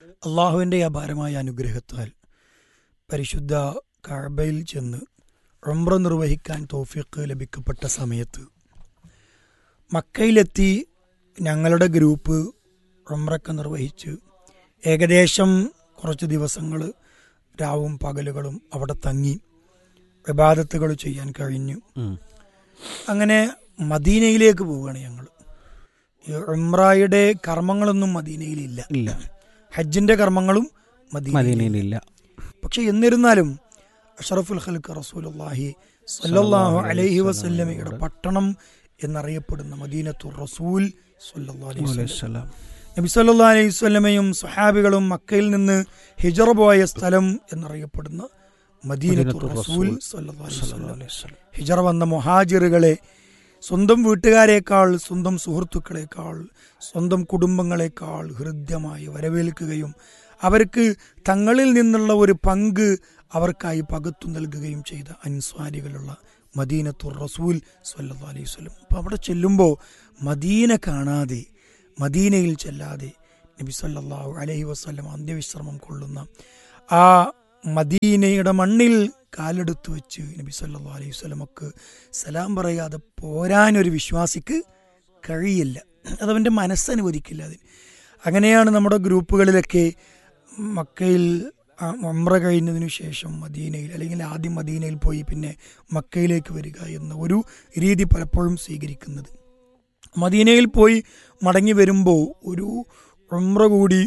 അള്ളാഹുവിൻ്റെ അപാരമായ അനുഗ്രഹത്താൽ പരിശുദ്ധ കഅബയിൽ ചെന്ന് ഉംറ നിർവഹിക്കാൻ തോഫിക്ക് ലഭിക്കപ്പെട്ട സമയത്ത് മക്കയിലെത്തി ഞങ്ങളുടെ ഗ്രൂപ്പ് ഉംറക്ക് നിർവഹിച്ച് ഏകദേശം കുറച്ച് ദിവസങ്ങൾ രാവും പകലുകളും അവിടെ തങ്ങി വിവാദത്തുകൾ ചെയ്യാൻ കഴിഞ്ഞു അങ്ങനെ മദീനയിലേക്ക് പോവുകയാണ് ഞങ്ങൾ ഈ ഉംറായുടെ കർമ്മങ്ങളൊന്നും മദീനയിലില്ല ഇല്ല ഹജ്ജിന്റെ കർമ്മങ്ങളും മദീനയിൽ മദീനയിലില്ല പക്ഷെ എന്നിരുന്നാലും അഷറഫുൽ ഖൽക്ക് റസൂലുള്ളാഹി സല്ലല്ലാഹു അലൈഹി വസല്ലമയുടെ പട്ടണം എന്നറിയപ്പെടുന്ന മദീനത്തു റസൂൽ സല്ലല്ലാഹു അലൈഹി വസല്ലം നബി സല്ലല്ലാഹു അലൈഹി വസല്ലമയും സ്വഹാബികളും മക്കയിൽ നിന്ന് ഹിജറ പോയ സ്ഥലം എന്നറിയപ്പെടുന്ന മദീനത്തു മദീനത്തു റസൂൽ റസൂൽ സല്ലല്ലാഹു അലൈഹി വസല്ലം ഹിജറ വന്ന മുഹാജിറുകളെ സ്വന്തം വീട്ടുകാരേക്കാൾ സ്വന്തം സുഹൃത്തുക്കളെക്കാൾ സ്വന്തം കുടുംബങ്ങളെക്കാൾ ഹൃദ്യമായി വരവേൽക്കുകയും അവർക്ക് തങ്ങളിൽ നിന്നുള്ള ഒരു പങ്ക് അവർക്കായി പകത്തു നൽകുകയും ചെയ്ത അൻസ്വാരികളുള്ള മദീനത്തുർ റസൂൽ സല്ലല്ലാഹു അലൈഹി വസല്ലം അപ്പം അവിടെ ചെല്ലുമ്പോൾ മദീന കാണാതെ മദീനയിൽ ചെല്ലാതെ നബി സല്ലല്ലാഹു അലൈഹി വസല്ലം അന്ത്യവിശ്രമം കൊള്ളുന്ന ആ മദീനയുടെ മണ്ണിൽ കാലെടുത്ത് വെച്ച് നബി സല്ലല്ലാഹു അലൈഹി വസല്ലമക്ക് സലാം പറയാതെ പോരാനൊരു വിശ്വാസിക്ക് കഴിയില്ല അതവൻ്റെ മനസ്സനുവദിക്കില്ല അതിന് അങ്ങനെയാണ് നമ്മുടെ ഗ്രൂപ്പുകളിലൊക്കെ മക്കയിൽ ആ ഉംറ കഴിഞ്ഞതിനു ശേഷം മദീനയിൽ അല്ലെങ്കിൽ ആദ്യം മദീനയിൽ പോയി പിന്നെ മക്കയിലേക്ക് വരിക എന്ന ഒരു രീതി പലപ്പോഴും സ്വീകരിക്കുന്നത് മദീനയിൽ പോയി മടങ്ങി വരുമ്പോൾ ഒരു ഉംറ കൂടി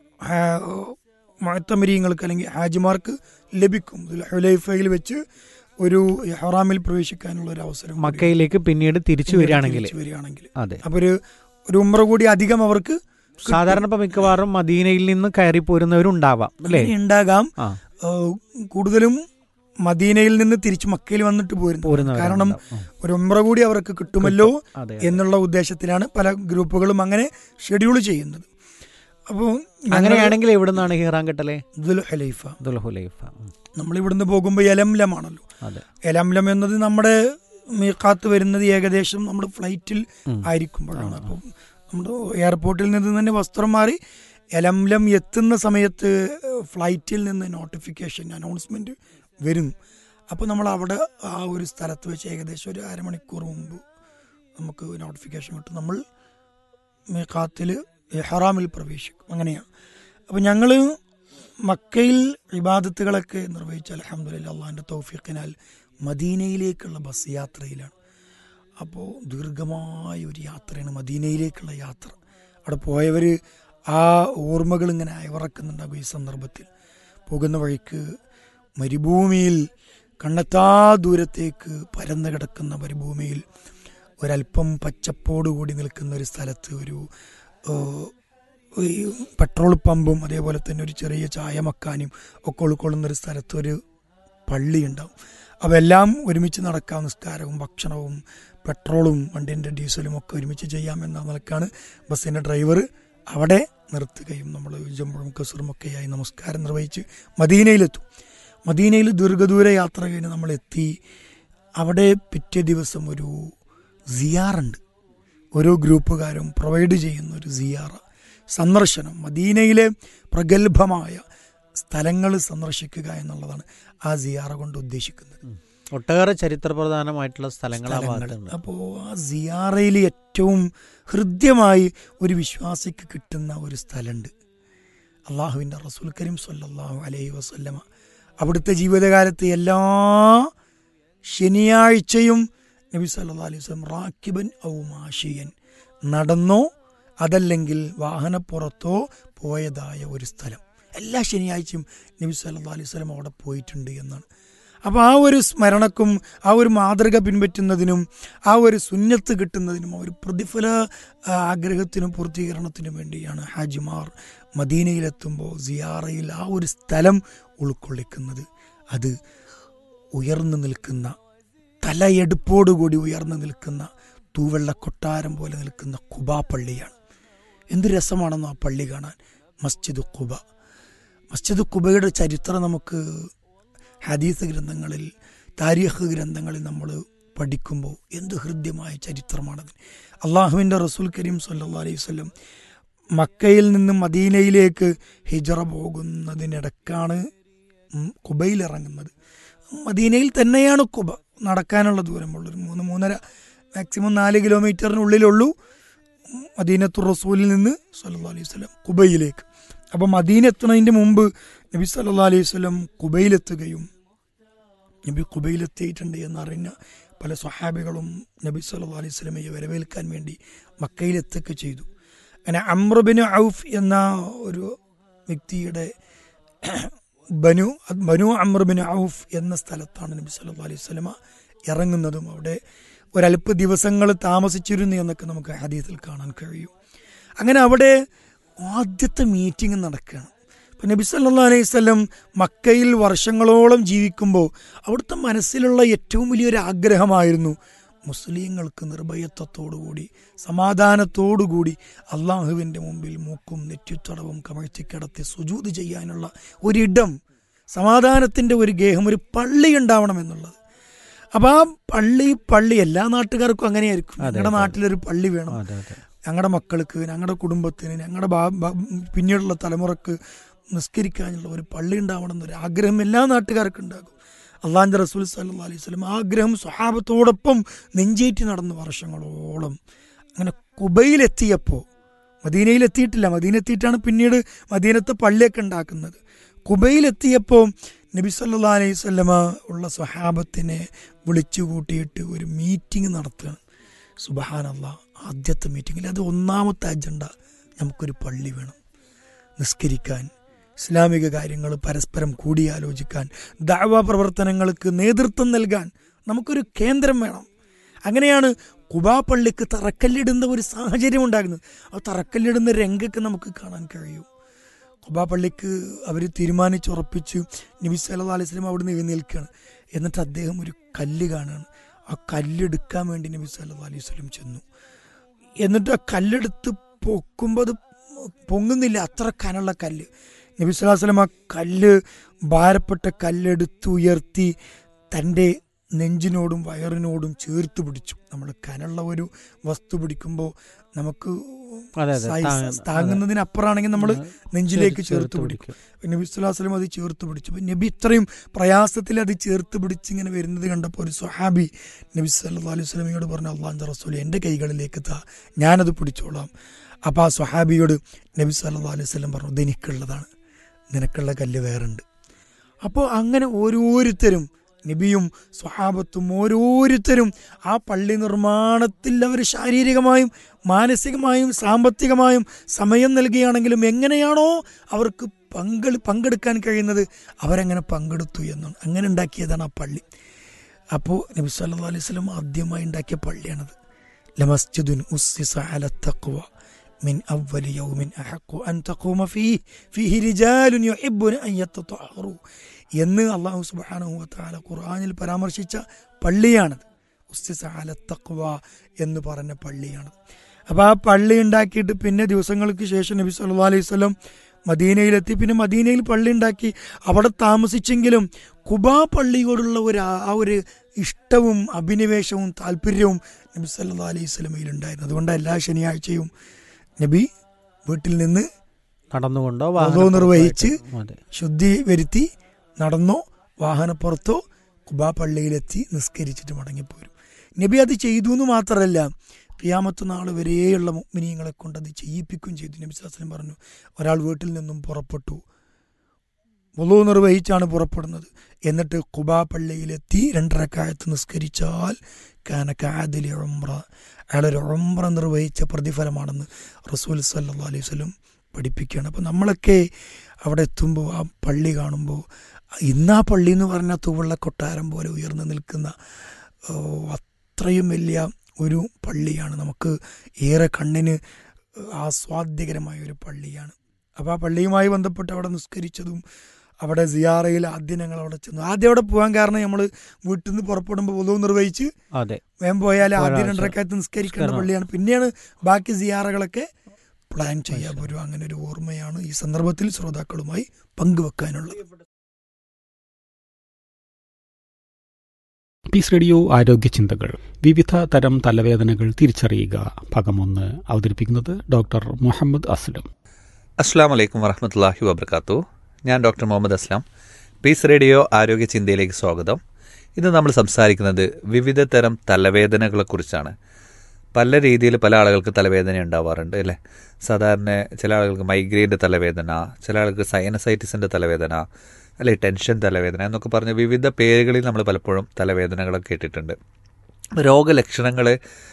മഴത്തമരീങ്ങൾക്ക് അല്ലെങ്കിൽ ഹാജിമാർക്ക് ലഭിക്കും ഹുലൈഫയിൽ വെച്ച് ഒരു ഹറാമിൽ പ്രവേശിക്കാനുള്ള ഒരു അവസരം കൂടി മക്കയിലേക്ക് പിന്നീട് തിരിച്ചു വരികയാണെങ്കിൽ തിരിച്ചു വരികയാണെങ്കിൽ അതെ അപ്പൊ ഒരു ഒരു ഉമ്ര കൂടി അധികം അവർക്ക് സാധാരണ ഇപ്പൊ മിക്കവാറും മദീനയിൽ നിന്ന് കയറി പോരുന്നവരുണ്ടാവാം അല്ലേ അങ്ങനെ ഉണ്ടാകാം ആ ഏഹ് കൂടുതലും മദീനയിൽ നിന്ന് തിരിച്ച് മക്കയിൽ വന്നിട്ട് പോരുന്നു പോരുന്നവരുണ്ടാവും. കാരണം ഉം. ഒരു ഉമ്ര കൂടി അവർക്ക് കിട്ടുമല്ലോ അതെ എന്നുള്ള ഉദ്ദേശത്തിലാണ് പല ഗ്രൂപ്പുകളും അങ്ങനെ ഷെഡ്യൂൾ ചെയ്യുന്നത് അപ്പോൾ അങ്ങനെയാണെങ്കിൽ എവിടെ നിന്നാണ് ഹീറാൻ കെട്ടലെ ഹലൈഫ ദുൽഹുലൈഫ ഉം. നമ്മൾ ഇവിടുന്ന് പോകുമ്പോൾ എലംലമാണല്ലോ അതെ എലംലം എന്നത് നമ്മുടെ മീക്കാത്ത് വരുന്നത് ഏകദേശം നമ്മുടെ ഫ്ലൈറ്റിൽ ഉം. ആയിരിക്കുമ്പോഴാണ് അപ്പം നമ്മുടെ എയർപോർട്ടിൽ നിന്ന് തന്നെ വസ്ത്രം മാറി എലംലം എത്തുന്ന സമയത്ത് ഫ്ലൈറ്റിൽ നിന്ന് നോട്ടിഫിക്കേഷൻ അനൗൺസ്മെന്റ് വരും അപ്പോൾ നമ്മൾ അവിടെ ആ ഒരു സ്ഥലത്ത് വെച്ച് ഏകദേശം ഒരു അരമണിക്കൂർ മുമ്പ് നമുക്ക് നോട്ടിഫിക്കേഷൻ കിട്ടും നമ്മൾ മീക്കാത്തിൽ ഹറാമിൽ പ്രവേശിക്കും അങ്ങനെയാണ് അപ്പോൾ ഞങ്ങൾ മക്കയിൽ ഇബാദത്തുകളൊക്കെ നിർവഹിച്ച അലഹമുല്ല അള്ളാഹിൻ്റെ തൗഫീഖിനാൽ മദീനയിലേക്കുള്ള ബസ് യാത്രയിലാണ് അപ്പോൾ ദീർഘമായ ഒരു യാത്രയാണ് മദീനയിലേക്കുള്ള യാത്ര അവിടെ പോയവർ ആ ഓർമ്മകൾ ഇങ്ങനെ അയവിറക്കുന്നുണ്ടാകും ഈ സന്ദർഭത്തിൽ പോകുന്ന വഴിക്ക് മരുഭൂമിയിൽ കണ്ണെത്താ ദൂരത്തേക്ക് പരന്നു കിടക്കുന്ന മരുഭൂമിയിൽ ഒരല്പം പച്ചപ്പോടുകൂടി നിൽക്കുന്ന ഒരു സ്ഥലത്ത് ഒരു ഏഹ്, ഈ പെട്രോൾ പമ്പും അതേപോലെ തന്നെ ഒരു ചെറിയ ചായ മക്കാനും ഒക്കെ ഉൾക്കൊള്ളുന്ന ഒരു സ്ഥലത്ത് ഒരു പള്ളി ഉണ്ടാവും അവയെല്ലാം ഒരുമിച്ച് നടക്കാം നിസ്കാരവും ഭക്ഷണവും പെട്രോളും വണ്ടിൻ്റെ ഡീസലും ഒക്കെ ഒരുമിച്ച് ചെയ്യാമെന്ന നിലക്കാണ് ബസ്സിൻ്റെ ഡ്രൈവർ അവിടെ നിർത്തുകയും നമ്മൾ ജമ്പും കസറും ഒക്കെയായി നമസ്കാരം നിർവഹിച്ച് മദീനയിലെത്തും മദീനയിൽ ദീർഘദൂര യാത്ര കഴിഞ്ഞ് നമ്മൾ എത്തി അവിടെ പിറ്റേ ദിവസം ഒരു സിയാറുണ്ട് ഓരോ ഗ്രൂപ്പുകാരും പ്രൊവൈഡ് ചെയ്യുന്ന ഒരു സിയാറ സന്ദർശനം മദീനയിലെ പ്രഗത്ഭമായ സ്ഥലങ്ങൾ സന്ദർശിക്കുക എന്നുള്ളതാണ് ആ സിയാറ കൊണ്ട് ഉദ്ദേശിക്കുന്നത് ഒട്ടേറെ ചരിത്രപ്രധാനമായിട്ടുള്ള സ്ഥലങ്ങൾ ആ സ്ഥലങ്ങൾ ഭാഗത്തുണ്ട് അപ്പോൾ ആ സിയാറയിൽ ഏറ്റവും ഹൃദ്യമായി ഒരു വിശ്വാസിക്ക് കിട്ടുന്ന ഒരു സ്ഥലമുണ്ട് അള്ളാഹുവിൻ്റെ റസൂൽ കരീം സല്ലല്ലാഹു അലൈഹി വസല്ലമ അവിടുത്തെ ജീവിതകാലത്ത് എല്ലാ ശനിയാഴ്ചയും നബി സല്ലല്ലാഹു അലൈഹി വസല്ലം റാക്കിബൻ ഔ മാഷിയൻ നടന്നോ അതല്ലെങ്കിൽ വാഹനപ്പുറത്തോ പോയതായ ഒരു സ്ഥലം എല്ലാ ശനിയാഴ്ചയും നബി സല്ലല്ലാഹു അലൈഹി വസല്ലം അവിടെ പോയിട്ടുണ്ട് എന്നാണ് അപ്പോൾ ആ ഒരു സ്മരണക്കും ആ ഒരു മാതൃക പിൻപറ്റുന്നതിനും ആ ഒരു സുന്നത്ത് കിട്ടുന്നതിനും ആ ഒരു പ്രതിഫല ആ, ആഗ്രഹത്തിനും പൂർത്തീകരണത്തിനും വേണ്ടിയാണ് ഹാജിമാർ മദീനയിലെത്തുമ്പോൾ സിയാറയിൽ ആ ഒരു സ്ഥലം ഉൾക്കൊള്ളിക്കുന്നത് അത് ഉയർന്നു നിൽക്കുന്ന തലയെടുപ്പോടുകൂടി ഉയർന്നു നിൽക്കുന്ന തൂവെള്ള കൊട്ടാരം പോലെ നിൽക്കുന്ന കുബാ പള്ളിയാണ് എന്ത് രസമാണെന്നോ ആ പള്ളി കാണാൻ മസ്ജിദ് കുബ മസ്ജിദ് കുബയുടെ ചരിത്രം നമുക്ക് ഹദീസ് ഗ്രന്ഥങ്ങളിൽ താരീഖ് ഗ്രന്ഥങ്ങളിൽ നമ്മൾ പഠിക്കുമ്പോൾ എന്ത് ഹൃദ്യമായ ചരിത്രമാണത് അള്ളാഹുവിൻ്റെ റസൂൽ കരീം സല്ലാ അലൈഹി വല്ലം മക്കയിൽ നിന്ന് മദീനയിലേക്ക് ഹിജറ പോകുന്നതിനിടക്കാണ് ഉം കുബയിൽ ഇറങ്ങുന്നത് മദീനയിൽ തന്നെയാണ് കുബ നടക്കാനുള്ള ദൂരമുള്ളൂ ഒരു മൂന്ന് മൂന്നര മാക്സിമം നാല് കിലോമീറ്ററിനുള്ളിലുള്ളൂ മദീനത്തു റസൂലിൽ നിന്ന് സല്ലല്ലാഹു അലൈഹി വസല്ലം കുബയിലേക്ക് അപ്പം മദീന എത്തുന്നതിൻ്റെ മുമ്പ് നബി സല്ലല്ലാഹു അലൈഹി വസല്ലം കുബയിലെത്തുകയും നബി കുബയിലെത്തിയിട്ടുണ്ട് എന്നറിഞ്ഞ പല സ്വഹാബികളും നബി സല്ലല്ലാഹു അലൈഹി വസല്ലമയെ വരവേൽക്കാൻ വേണ്ടി മക്കയിലെത്തുക ചെയ്തു അങ്ങനെ അമ്രബിന് ഔഫ് എന്ന ഒരു വ്യക്തിയുടെ ബനു ബനു അമ്രബിൻ ഔഫ് എന്ന സ്ഥലത്താണ് നബി സല്ലല്ലാഹു അലൈഹി വസല്ലമ ഇറങ്ങുന്നതും അവിടെ ഒരല്പ ദിവസങ്ങൾ താമസിച്ചിരുന്നു എന്നൊക്കെ നമുക്ക് ഹദീസിൽ കാണാൻ കഴിയും അങ്ങനെ അവിടെ ആദ്യത്തെ മീറ്റിംഗ് നടക്കുകയാണ് ഇപ്പം നബി സല്ലല്ലാഹു അലൈഹി വസല്ലം മക്കയിൽ വർഷങ്ങളോളം ജീവിക്കുമ്പോൾ അവിടുത്തെ മനസ്സിലുള്ള ഏറ്റവും വലിയൊരു ആഗ്രഹമായിരുന്നു മുസ്ലിങ്ങൾക്ക് നിർഭയത്വത്തോടുകൂടി സമാധാനത്തോടുകൂടി അള്ളാഹുവിൻ്റെ മുമ്പിൽ മൂക്കും നെറ്റിത്തടവും കമഴ്ത്തിക്കിടത്തി സുജൂത് ചെയ്യാനുള്ള ഒരിടം സമാധാനത്തിൻ്റെ ഒരു ഗേഹം ഒരു പള്ളി ഉണ്ടാവണമെന്നുള്ളത് അപ്പം ആ പള്ളി പള്ളി എല്ലാ നാട്ടുകാർക്കും അങ്ങനെയായിരിക്കും അതെ, ഞങ്ങളുടെ അതെ. നാട്ടിലൊരു പള്ളി വേണം അതെ അതെ ഞങ്ങളുടെ മക്കൾക്ക് ഞങ്ങളുടെ കുടുംബത്തിന് ഞങ്ങളുടെ ഭാ- ഭാ- പിന്നീടുള്ള തലമുറക്ക് നിസ്കരിക്കാനുള്ള ഒരു പള്ളി ഉണ്ടാവണം എന്നൊരു ആഗ്രഹം എല്ലാ നാട്ടുകാർക്കും ഉണ്ടാകും അള്ളാഹിൻ്റെ റസൂൽ സല്ലല്ലാഹു അലൈഹി വസല്ലം ആ ആഗ്രഹം സ്വഹാബത്തോടൊപ്പം നെഞ്ചേറ്റി നടന്നു വർഷങ്ങളോളം അങ്ങനെ കുബയിലെത്തിയപ്പോൾ മദീനയിലെത്തിയിട്ടില്ല മദീനെത്തിയിട്ടാണ് പിന്നീട് മദീനത്തെ പള്ളിയൊക്കെ ഉണ്ടാക്കുന്നത് കുബയിലെത്തിയപ്പോൾ നബി സല്ലല്ലാഹു അലൈഹി വസല്ലമ ഉള്ള സ്വഹാബത്തിനെ വിളിച്ചു കൂട്ടിയിട്ട് ഒരു മീറ്റിംഗ് നടത്തുകയാണ് സുബഹാനല്ല ആദ്യത്തെ മീറ്റിങ്ങിൽ അത് ഒന്നാമത്തെ അജണ്ട നമുക്കൊരു പള്ളി വേണം നിസ്കരിക്കാൻ ഇസ്ലാമിക കാര്യങ്ങൾ പരസ്പരം കൂടിയാലോചിക്കാൻ ദാവ പ്രവർത്തനങ്ങൾക്ക് നേതൃത്വം നൽകാൻ നമുക്കൊരു കേന്ദ്രം വേണം അങ്ങനെയാണ് കുബാ പള്ളിക്ക് തറക്കല്ലിടുന്ന ഒരു സാഹചര്യം ഉണ്ടാകുന്നത് ആ തറക്കല്ലിടുന്ന രംഗൊക്കെ നമുക്ക് കാണാൻ കഴിയും കുബാ പള്ളിക്ക് അവർ തീരുമാനിച്ചുറപ്പിച്ച് നബി സല്ലല്ലാഹു അലൈഹി വസല്ലം അവിടുന്ന് എഴുന്നേൽക്കുകയാണ് എന്നിട്ട് അദ്ദേഹം ഒരു കല്ല് കാണുകയാണ് ആ കല്ലെടുക്കാൻ വേണ്ടി നബി സല്ലല്ലാഹു അലൈഹി വസല്ലം ചെന്നു എന്നിട്ട് ആ കല്ലെടുത്ത് പൊക്കുമ്പോൾ അത് പൊങ്ങുന്നില്ല അത്ര കനുള്ള കല്ല് നബി സ്വല്ലല്ലാഹു അലൈഹി വസല്ലം ആ കല്ല് ഭാരപ്പെട്ട കല്ലെടുത്ത് ഉയർത്തി തൻ്റെ നെഞ്ചിനോടും വയറിനോടും ചേർത്ത് പിടിച്ചു നമ്മൾ കനുള്ള ഒരു വസ്തു പിടിക്കുമ്പോൾ നമുക്ക് അതെ അതെ സൈസ് താങ്ങ- താങ്ങുന്നതിനപ്പുറമാണെങ്കിൽ നമ്മൾ നെഞ്ചിലേക്ക് ചേർത്ത് പിടിക്കും നബി സ്വല്ലല്ലാഹു അലൈഹി വസല്ലം അത് ചേർത്ത് പിടിച്ചു അപ്പോൾ നബി ഇത്രയും പ്രയാസത്തിൽ അത് ചേർത്ത് പിടിച്ച് ഇങ്ങനെ വരുന്നത് കണ്ടപ്പോൾ ഒരു സ്വഹാബി നബി സല്ലല്ലാഹു അലൈഹി വസല്ലമയോട് പറഞ്ഞു അള്ളാഹുൻ്റെ റസൂൽ എൻ്റെ കൈകളിലേക്ക് താ ഞാനത് പിടിച്ചോളാം അപ്പോൾ ആ സ്വഹാബിയോട് നബി സല്ലല്ലാഹു അലൈഹി വസല്ലം പറഞ്ഞു ഇത് എനിക്കുള്ളതാണ് നിനക്കുള്ള കല്ല് വേറുണ്ട് അപ്പോൾ അങ്ങനെ ഓരോരുത്തരും നബിയും സ്വഹാബത്തും ഓരോരുത്തരും ആ പള്ളി നിർമ്മാണത്തിൽ അവർ ശാരീരികമായും മാനസികമായും സാമ്പത്തികമായും സമയം നൽകുകയാണെങ്കിലും എങ്ങനെയാണോ അവർക്ക് പങ്കെ പങ്കെടുക്കാൻ കഴിയുന്നത് അവരങ്ങനെ പങ്കെടുത്തു എന്നാണ് അങ്ങനെ ഉണ്ടാക്കിയതാണ് ആ പള്ളി അപ്പോൾ നബി സല്ലല്ലാഹു അലൈഹി വസല്ലം ആദ്യമായി ഉണ്ടാക്കിയ പള്ളിയാണത് ലമസ്ജിദുൻ ഉസ്സിസ അല തഖ്വ من أول يوم أحق أن تقوم فيه فيه رجال يحبون أن يتطهروا എന്ന് അള്ളാഹു സുബ്ഹാനഹു വതആല ഖുർആനിൽ പരാമർശിച്ച പള്ളിയാണത് ഉസ്തിസ അല തഖ്വ എന്ന് പറഞ്ഞ പള്ളിയാണത് അപ്പോൾ ആ പള്ളി ഉണ്ടാക്കിയിട്ട് പിന്നെ ദിവസങ്ങൾക്ക് ശേഷം നബി സല്ലല്ലാഹു അലൈഹി വസല്ലം മദീനയിലെത്തി പിന്നെ മദീനയിൽ പള്ളി ഉണ്ടാക്കി അവിടെ താമസിച്ചെങ്കിലും കുബാ പള്ളിയോടുള്ള ഒരു ആ ആ ഒരു ഇഷ്ടവും അഭിനിവേശവും താല്പര്യവും നബി സല്ലല്ലാഹു അലൈഹി വസല്ലമയിൽ ഉണ്ടായിരുന്നു അതുകൊണ്ട് എല്ലാ ശനിയാഴ്ചയും നബി വീട്ടിൽ നിന്ന് നടന്നുകൊണ്ടോ വധു വാഹനപ്പുറത്തോ നിർവഹിച്ച് ആയിട്ട്. അതെ ശുദ്ധി വരുത്തി നടന്നോ വാഹനപ്പുറത്തോ കുബാ പള്ളിയിലെത്തി നിസ്കരിച്ചിട്ട് മടങ്ങിപ്പോരും നബി അത് ചെയ്തു എന്ന് മാത്രമല്ല ക്രിയാമത്ത് നാൾ വരെയുള്ള മുഗ്മിനീങ്ങളെ കൊണ്ട് അത് ചെയ്യിപ്പിക്കുകയും ചെയ്തു നബി സാസ്ലം പറഞ്ഞു ഒരാൾ വീട്ടിൽ നിന്നും പുറപ്പെട്ടു മുളു നിർവഹിച്ചാണ് പുറപ്പെടുന്നത് എന്നിട്ട് കുബാ പള്ളിയിലെത്തി രണ്ടരക്കാലത്ത് നിസ്കരിച്ചാൽ കാനക്കാദിലെ ഉംറ അയാളൊരു ഉംറ നിർവഹിച്ച പ്രതിഫലമാണെന്ന് റസൂൽ സല്ലല്ലാഹു അലൈഹി വസല്ലം പഠിപ്പിക്കുകയാണ് അപ്പോൾ നമ്മളൊക്കെ അവിടെ എത്തുമ്പോൾ ആ പള്ളി കാണുമ്പോൾ ഇന്ന് ആ പള്ളി എന്ന് പറഞ്ഞാൽ തൂവള്ള കൊട്ടാരം പോലെ ഉയർന്നു നിൽക്കുന്ന ഓ, അത്രയും വലിയ ഒരു പള്ളിയാണ് നമുക്ക് ഏറെ കണ്ണിന് ആസ്വാദ്യകരമായ ഒരു പള്ളിയാണ് അപ്പോൾ ആ പള്ളിയുമായി ബന്ധപ്പെട്ട് അവിടെ നിസ്കരിച്ചതും അവിടെ സിയാറയിൽ ആദ്യം ഞങ്ങൾ അവിടെ ചെന്നു ആദ്യം അവിടെ പോകാൻ കാരണം നമ്മൾ വീട്ടിൽ നിന്ന് പുറപ്പെടുമ്പോൾ പൊതുവ് നിർവഹിച്ച് അതെ വേഗം പോയാൽ ആദ്യം ഒരാഴ്ച രണ്ടരക്കാലത്ത് നിസ്കരിക്കേണ്ട നിസ്കാരം. പള്ളിയാണ് പിന്നെയാണ് ബാക്കി സിയാറകളൊക്കെ പ്ലാൻ ചെയ്യാൻ പോരും അങ്ങനെ ഒരു ഓർമ്മയാണ് ഈ സന്ദർഭത്തിൽ ശ്രോതാക്കളുമായി പങ്കുവെക്കാനുള്ളത് പീസ് റേഡിയോ ആരോഗ്യ ചിന്തകൾ വിവിധ തരം തലവേദനകൾ തിരിച്ചറിയുക ഭാഗമൊന്ന് അവതരിപ്പിക്കുന്നത് ഡോക്ടർ മുഹമ്മദ് അസ്ലം അസ്സാം വലൈക്കും വറഹമത്തല്ലാഹി വബർക്കാത്തു ഞാൻ ഡോക്ടർ മുഹമ്മദ് അസ്ലാം പീസ് റേഡിയോ ആരോഗ്യ ചിന്തയിലേക്ക് സ്വാഗതം ഇന്ന് നമ്മൾ സംസാരിക്കുന്നത് വിവിധ തരം തലവേദനകളെക്കുറിച്ചാണ് പല രീതിയിൽ പല ആളുകൾക്ക് തലവേദന ഉണ്ടാവാറുണ്ട് അല്ലേ സാധാരണ ചില ആളുകൾക്ക് മൈഗ്രെയിൻ്റെ തലവേദന ചില ആളുകൾക്ക് സൈനസൈറ്റിസിൻ്റെ തലവേദന അല്ലെ ടെൻഷൻ തലവേദന എന്നൊക്കെ പറഞ്ഞ് വിവിധ പേരുകളിൽ നമ്മൾ പലപ്പോഴും തലവേദനകളൊക്കെ കേട്ടിട്ടുണ്ട് രോഗലക്ഷണങ്ങൾ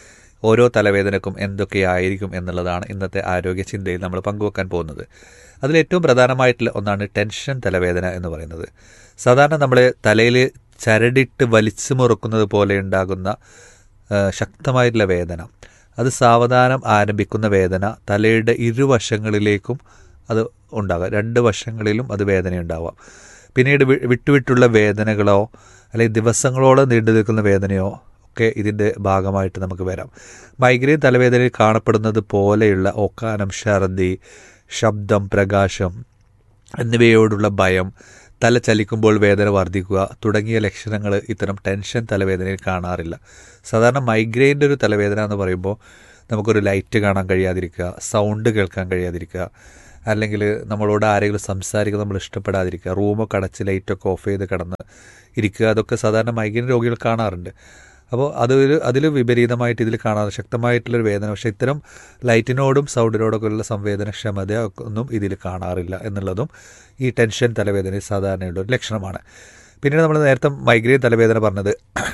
ഓരോ തലവേദനക്കും എന്തൊക്കെയായിരിക്കും എന്നുള്ളതാണ് ഇന്നത്തെ ആരോഗ്യ ചിന്തയിൽ നമ്മൾ പങ്കുവെക്കാൻ പോകുന്നത് അതിലേറ്റവും പ്രധാനമായിട്ടുള്ള ഒന്നാണ് ടെൻഷൻ തലവേദന എന്ന് പറയുന്നത് സാധാരണ നമ്മൾ തലയിൽ ചരടിട്ട് വലിച്ചു മുറുക്കുന്നത് പോലെ ഉണ്ടാകുന്ന ആ, ശക്തമായിട്ടുള്ള വേദന അത് സാവധാനം ആരംഭിക്കുന്ന വേദന തലയുടെ ഇരുവശങ്ങളിലേക്കും അത് ഉണ്ടാകാം രണ്ട് വശങ്ങളിലും അത് വേദനയുണ്ടാവാം പിന്നീട് വി- വിട്ടുവിട്ടുള്ള വേദനകളോ അല്ലെങ്കിൽ ദിവസങ്ങളോളം നീണ്ടു നിൽക്കുന്ന വേദനയോ ഒക്കെ ഇതിൻ്റെ ഭാഗമായിട്ട് നമുക്ക് വരാം മൈഗ്രെയിൻ തലവേദനയിൽ കാണപ്പെടുന്നത് പോലെയുള്ള ഓക്കാനം ഛർദി ശബ്ദം പ്രകാശം എന്നിവയോടുള്ള ഭയം തല ചലിക്കുമ്പോൾ വേദന വർദ്ധിക്കുക തുടങ്ങിയ ലക്ഷണങ്ങൾ ഇത്തരം ടെൻഷൻ തലവേദനയിൽ കാണാറില്ല സാധാരണ മൈഗ്രെയിൻ്റെ ഒരു തലവേദന എന്ന് പറയുമ്പോൾ നമുക്കൊരു ലൈറ്റ് കാണാൻ കഴിയാതിരിക്കുക സൗണ്ട് കേൾക്കാൻ കഴിയാതിരിക്കുക അല്ലെങ്കിൽ നമ്മളോട് ആരെങ്കിലും സംസാരിക്കുക നമ്മൾ ഇഷ്ടപ്പെടാതിരിക്കുക റൂമൊക്കെ അടച്ച് ലൈറ്റൊക്കെ ഓഫ് ചെയ്ത് കിടന്ന് ഇരിക്കുക അതൊക്കെ സാധാരണ മൈഗ്രെയിൻ രോഗികൾ കാണാറുണ്ട് അപ്പോൾ അതൊരു അതിൽ വിപരീതമായിട്ട് ഇതിൽ കാണാതെ ശക്തമായിട്ടുള്ളൊരു വേദന പക്ഷേ ഇത്തരം ലൈറ്റിനോടും സൗണ്ടിനോടൊക്കെ ഉള്ള സംവേദനക്ഷമത ഒന്നും ഇതിൽ കാണാറില്ല എന്നുള്ളതും ഈ ടെൻഷൻ തലവേദന സാധാരണയുള്ള ഒരു ലക്ഷണമാണ് പിന്നീട് നമ്മൾ നേരത്തെ മൈഗ്രെയിൻ തലവേദന പറഞ്ഞത്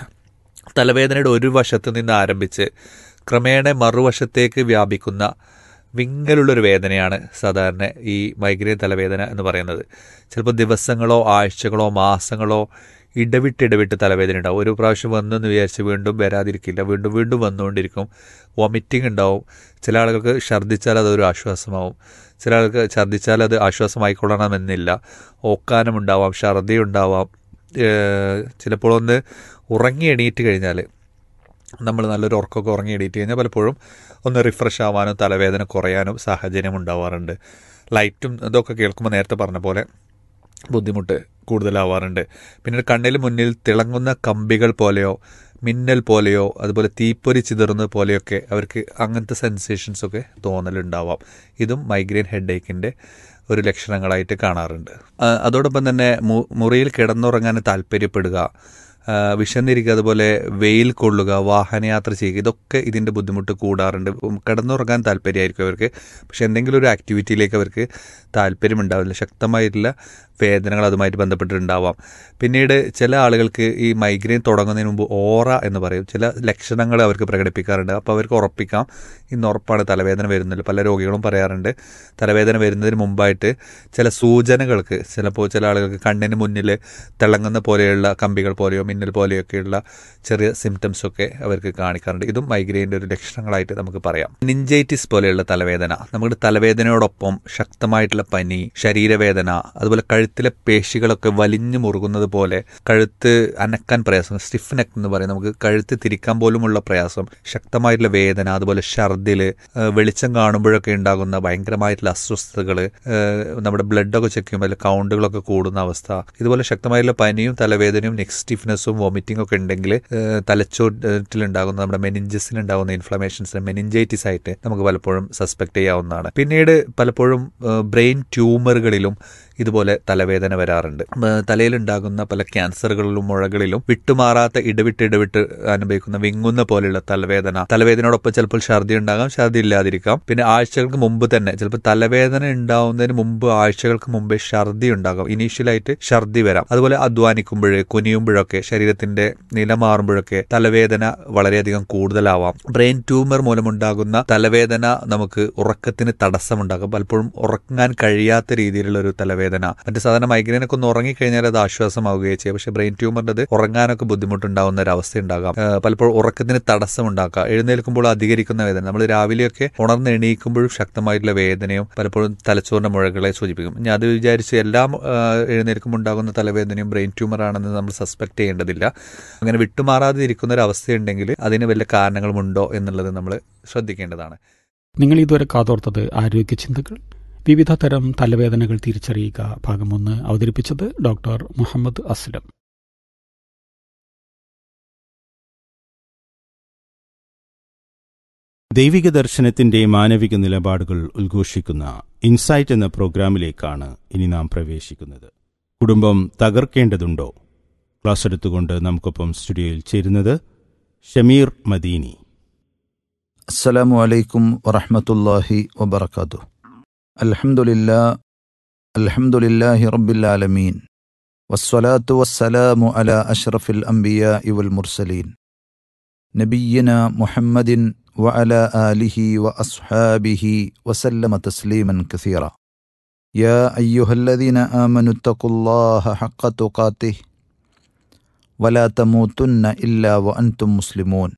തലവേദനയുടെ ഒരു വശത്ത് നിന്ന് ആരംഭിച്ച് ക്രമേണ മറുവശത്തേക്ക് വ്യാപിക്കുന്ന വിങ്ങലുള്ളൊരു വേദനയാണ് സാധാരണ ഈ മൈഗ്രെയിൻ തലവേദന എന്ന് പറയുന്നത് ചിലപ്പോൾ ദിവസങ്ങളോ ആഴ്ചകളോ മാസങ്ങളോ ഇടവിട്ട് ഇടവിട്ട് തലവേദന ഉണ്ടാവും ഒരു പ്രാവശ്യം വന്നെന്ന് വിചാരിച്ച് വീണ്ടും വരാതിരിക്കില്ല വീണ്ടും വീണ്ടും വന്നുകൊണ്ടിരിക്കും വൊമിറ്റിംഗ് ഉണ്ടാവും ചില ആളുകൾക്ക് ഛർദ്ദിച്ചാൽ അതൊരു ആശ്വാസമാവും ചില ആൾക്ക് ഛർദ്ദിച്ചാൽ അത് ആശ്വാസമായിക്കൊള്ളണമെന്നില്ല ഓക്കാനം ഉണ്ടാവാം ഛർദി ഉണ്ടാവാം ഏഹ് ചിലപ്പോൾ ഒന്ന് ഉറങ്ങി എണീറ്റ് കഴിഞ്ഞാൽ നമ്മൾ നല്ലൊരു ഉറക്കമൊക്കെ ഉറങ്ങി എണീറ്റ് കഴിഞ്ഞാൽ പലപ്പോഴും ഒന്ന് റിഫ്രഷ് ആവാനും തലവേദന കുറയാനും സാഹചര്യം ഉണ്ടാവാറുണ്ട് ലൈറ്റും ഇതൊക്കെ കേൾക്കുമ്പോൾ നേരത്തെ പറഞ്ഞ പോലെ ബുദ്ധിമുട്ട് കൂടുതലാവാറുണ്ട് പിന്നീട് കണ്ണിൽ മുന്നിൽ തിളങ്ങുന്ന കമ്പികൾ പോലെയോ മിന്നൽ പോലെയോ അതുപോലെ തീപ്പൊരി ചിതറുന്നത് പോലെയൊക്കെ അവർക്ക് അങ്ങനത്തെ സെൻസേഷൻസൊക്കെ തോന്നലുണ്ടാവാം ഇതും മൈഗ്രെയിൻ ഹെഡേക്കിൻ്റെ ഒരു ലക്ഷണങ്ങളായിട്ട് കാണാറുണ്ട് ആ, അതോടൊപ്പം തന്നെ മു- മുറിയിൽ കിടന്നുറങ്ങാൻ താല്പര്യപ്പെടുക ആ, വിശന്നിരിക്കുക അതുപോലെ വെയിൽ കൊള്ളുക വാഹനയാത്ര ചെയ്യുക ഇതൊക്കെ ഇതിൻ്റെ ബുദ്ധിമുട്ട് കൂടാറുണ്ട് ഉം, കിടന്നുറങ്ങാൻ താല്പര്യമായിരിക്കും അവർക്ക് പക്ഷെ എന്തെങ്കിലും ഒരു ആക്ടിവിറ്റിയിലേക്ക് അവർക്ക് താല്പര്യമുണ്ടാവില്ല ശക്തമായിട്ടുള്ള വേദനകൾ അതുമായിട്ട് ബന്ധപ്പെട്ടിട്ടുണ്ടാവാം പിന്നീട് ചില ആളുകൾക്ക് ഈ മൈഗ്രെയിൻ തുടങ്ങുന്നതിന് മുമ്പ് ഓറ എന്ന് പറയും ചില ലക്ഷണങ്ങൾ അവർക്ക് പ്രകടിപ്പിക്കാറുണ്ട് അപ്പോൾ അവർക്ക് ഉറപ്പിക്കാം ഇന്ന് ഉറപ്പാണ് തലവേദന വരുന്നില്ല പല രോഗികളും പറയാറുണ്ട് തലവേദന വരുന്നതിന് മുമ്പായിട്ട് ചില സൂചനകൾക്ക് ചിലപ്പോൾ ചില ആളുകൾക്ക് കണ്ണിന് മുന്നിൽ തിളങ്ങുന്ന പോലെയുള്ള കമ്പികൾ പോലെയോ മിന്നൽ പോലെയൊക്കെയുള്ള ചെറിയ സിംറ്റംസ് ഒക്കെ അവർക്ക് കാണിക്കാറുണ്ട് ഇതും മൈഗ്രെയിൻ്റെ ഒരു ലക്ഷണങ്ങളായിട്ട് നമുക്ക് പറയാം നിഞ്ചൈറ്റിസ് പോലെയുള്ള തലവേദന നമ്മുടെ തലവേദനയോടൊപ്പം ശക്തമായിട്ടുള്ള പനി ശരീരവേദന അതുപോലെ കഴുത്തിലെ പേശികളൊക്കെ വലിഞ്ഞു മുറുകുന്നത് പോലെ കഴുത്ത് അനക്കാൻ പ്രയാസം സ്റ്റിഫ് നെക്ക് എന്ന് പറയും നമുക്ക് കഴുത്ത് തിരിക്കാൻ പോലുമുള്ള പ്രയാസം ശക്തമായിട്ടുള്ള വേദന അതുപോലെ ഛർദില് ഏഹ് വെളിച്ചം കാണുമ്പോഴൊക്കെ ഉണ്ടാകുന്ന ഭയങ്കരമായിട്ടുള്ള അസ്വസ്ഥതകൾ നമ്മുടെ ബ്ലഡൊക്കെ ചെക്ക് ചെയ്യുമ്പോൾ അതിൽ കൗണ്ടുകളൊക്കെ കൂടുന്ന അവസ്ഥ ഇതുപോലെ ശക്തമായിട്ടുള്ള പനിയും തലവേദനയും നെക്ക് സ്റ്റിഫ്നെസ്സും വോമിറ്റിംഗ് ഒക്കെ ഉണ്ടെങ്കിൽ തലച്ചോട്ടിലുണ്ടാകുന്ന നമ്മുടെ മെനിഞ്ചസിലുണ്ടാകുന്ന ഇൻഫ്ലമേഷൻസ് മെനിഞ്ചൈറ്റിസ് ആയിട്ട് നമുക്ക് പലപ്പോഴും സസ്പെക്ട് ചെയ്യാവുന്നതാണ് പിന്നീട് പലപ്പോഴും ബ്രെയിൻ ട്യൂമറുകളിലും ഇതുപോലെ തലവേദന വരാറുണ്ട് ഏഹ് തലയിലുണ്ടാകുന്ന പല ക്യാൻസറുകളിലും മുഴകളിലും വിട്ടുമാറാത്ത ഇടവിട്ട് ഇടവിട്ട് അനുഭവിക്കുന്ന വിങ്ങുന്ന പോലെയുള്ള തലവേദന തലവേദനയോടൊപ്പം ചിലപ്പോൾ ഛർദി ഉണ്ടാകാം ഛർദി ഇല്ലാതിരിക്കാം പിന്നെ ആഴ്ചകൾക്ക് മുമ്പ് തന്നെ ചിലപ്പോൾ തലവേദന ഉണ്ടാവുന്നതിന് മുമ്പ് ആഴ്ചകൾക്ക് മുമ്പേ ഛർദി ഉണ്ടാകാം ഇനീഷ്യലായിട്ട് ഛർദി വരാം അതുപോലെ അധ്വാനിക്കുമ്പോൾ കുനിയുമ്പോഴൊക്കെ ശരീരത്തിന്റെ നില മാറുമ്പോഴൊക്കെ തലവേദന വളരെയധികം കൂടുതലാവാം ബ്രെയിൻ ട്യൂമർ മൂലമുണ്ടാകുന്ന തലവേദന നമുക്ക് ഉറക്കത്തിന് തടസ്സമുണ്ടാകും പലപ്പോഴും ഉറങ്ങാൻ കഴിയാത്ത രീതിയിലുള്ള ഒരു തലവേദന മറ്റു സാധാരണ മൈഗ്രെയിനൊക്കെ ഒന്ന് ഉറങ്ങിക്കഴിഞ്ഞാൽ അത് ആശ്വാസമാവുകയും ചെയ്യും പക്ഷേ ബ്രെയിൻ ട്യൂമറിൻ്റെ ഉറങ്ങാനൊക്കെ ബുദ്ധിമുട്ടുണ്ടാകുന്ന ഒരു അവസ്ഥ ഉണ്ടാകാം ഏഹ് പലപ്പോഴും ഉറക്കത്തിന് തടസ്സമുണ്ടാക്കാം എഴുന്നേൽക്കുമ്പോൾ അധികരിക്കുന്ന വേദന നമ്മൾ രാവിലെയൊക്കെ ഉണർന്ന് എണീക്കുമ്പോഴും ശക്തമായിട്ടുള്ള വേദനയും പലപ്പോഴും തലച്ചോറിന്റെ മുഴകളെ സൂചിപ്പിക്കും ഞാൻ അത് വിചാരിച്ച് എല്ലാം ഏഹ് എഴുന്നേൽക്കുമ്പോൾ ഉണ്ടാകുന്ന തലവേദനയും ബ്രെയിൻ ട്യൂമർ ആണെന്ന് നമ്മൾ സസ്പെക്ട് ചെയ്യേണ്ടതില്ല അങ്ങനെ വിട്ടുമാറാതെ ഇരിക്കുന്ന ഒരു അവസ്ഥയുണ്ടെങ്കിൽ അതിന് വല്ല കാരണങ്ങളുമുണ്ടോ എന്നുള്ളത് നമ്മൾ ശ്രദ്ധിക്കേണ്ടതാണ് നിങ്ങൾ ഇതുവരെ കാതോർത്തത് ആരോഗ്യ ചിന്തകൾ വിവിധ തരം തലവേദനകൾ തിരിച്ചറിയുക ഭാഗമൊന്ന് അവതരിപ്പിച്ചത് ഡോക്ടർ മുഹമ്മദ് അസ്ലം ദൈവിക ദർശനത്തിന്റെ മാനവിക നിലപാടുകൾ ഉദ്ഘോഷിക്കുന്ന ഇൻസൈറ്റ് എന്ന പ്രോഗ്രാമിലേക്കാണ് ഇനി നാം പ്രവേശിക്കുന്നത് കുടുംബം തകർക്കേണ്ടതുണ്ടോ ക്ലാസ് എടുത്തുകൊണ്ട് നമുക്കൊപ്പം സ്റ്റുഡിയോയിൽ ചേരുന്നത് ഷമീർ മദീനി السلام عليكم ورحمة الله وبركاته الحمد لله الحمد لله رب العالمين والصلاة والسلام على أشرف الأنبياء والمرسلين نبينا محمد وعلى آله وأصحابه وسلم تسليما كثيرا يا أيها الذين آمنوا اتقوا الله حق تقاته ولا تموتن إلا وأنتم مسلمون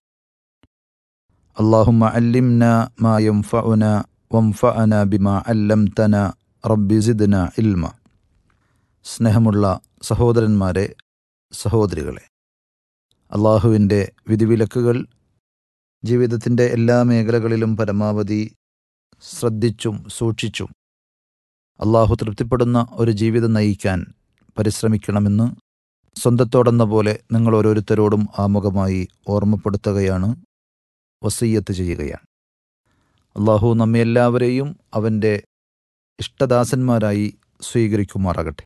اللهم علمنا ما ينفعنا وانفعنا بما علمتنا رب زدنا علما സ്നേഹമുള്ള സഹോദരന്മാരെ സഹോദരികളെ അള്ളാഹുവിൻ്റെ വിധിവിലക്കുകൾ ജീവിതത്തിൻ്റെ എല്ലാ മേഖലകളിലും പരമാവധി ശ്രദ്ധിച്ചും സൂക്ഷിച്ചും അള്ളാഹു തൃപ്തിപ്പെടുന്ന ഒരു ജീവിതം നയിക്കാൻ പരിശ്രമിക്കണമെന്ന് സ്വന്തത്തോടെന്ന പോലെ നിങ്ങൾ ഓരോരുത്തരോടും ആമുഖമായി ഓർമ്മപ്പെടുത്തുകയാണ് വസീയത്ത് ചെയ്യുകയാണ് അള്ളാഹു നമ്മെ എല്ലാവരെയും അവൻ്റെ ഇഷ്ടദാസന്മാരായി സ്വീകരിക്കുമാറാകട്ടെ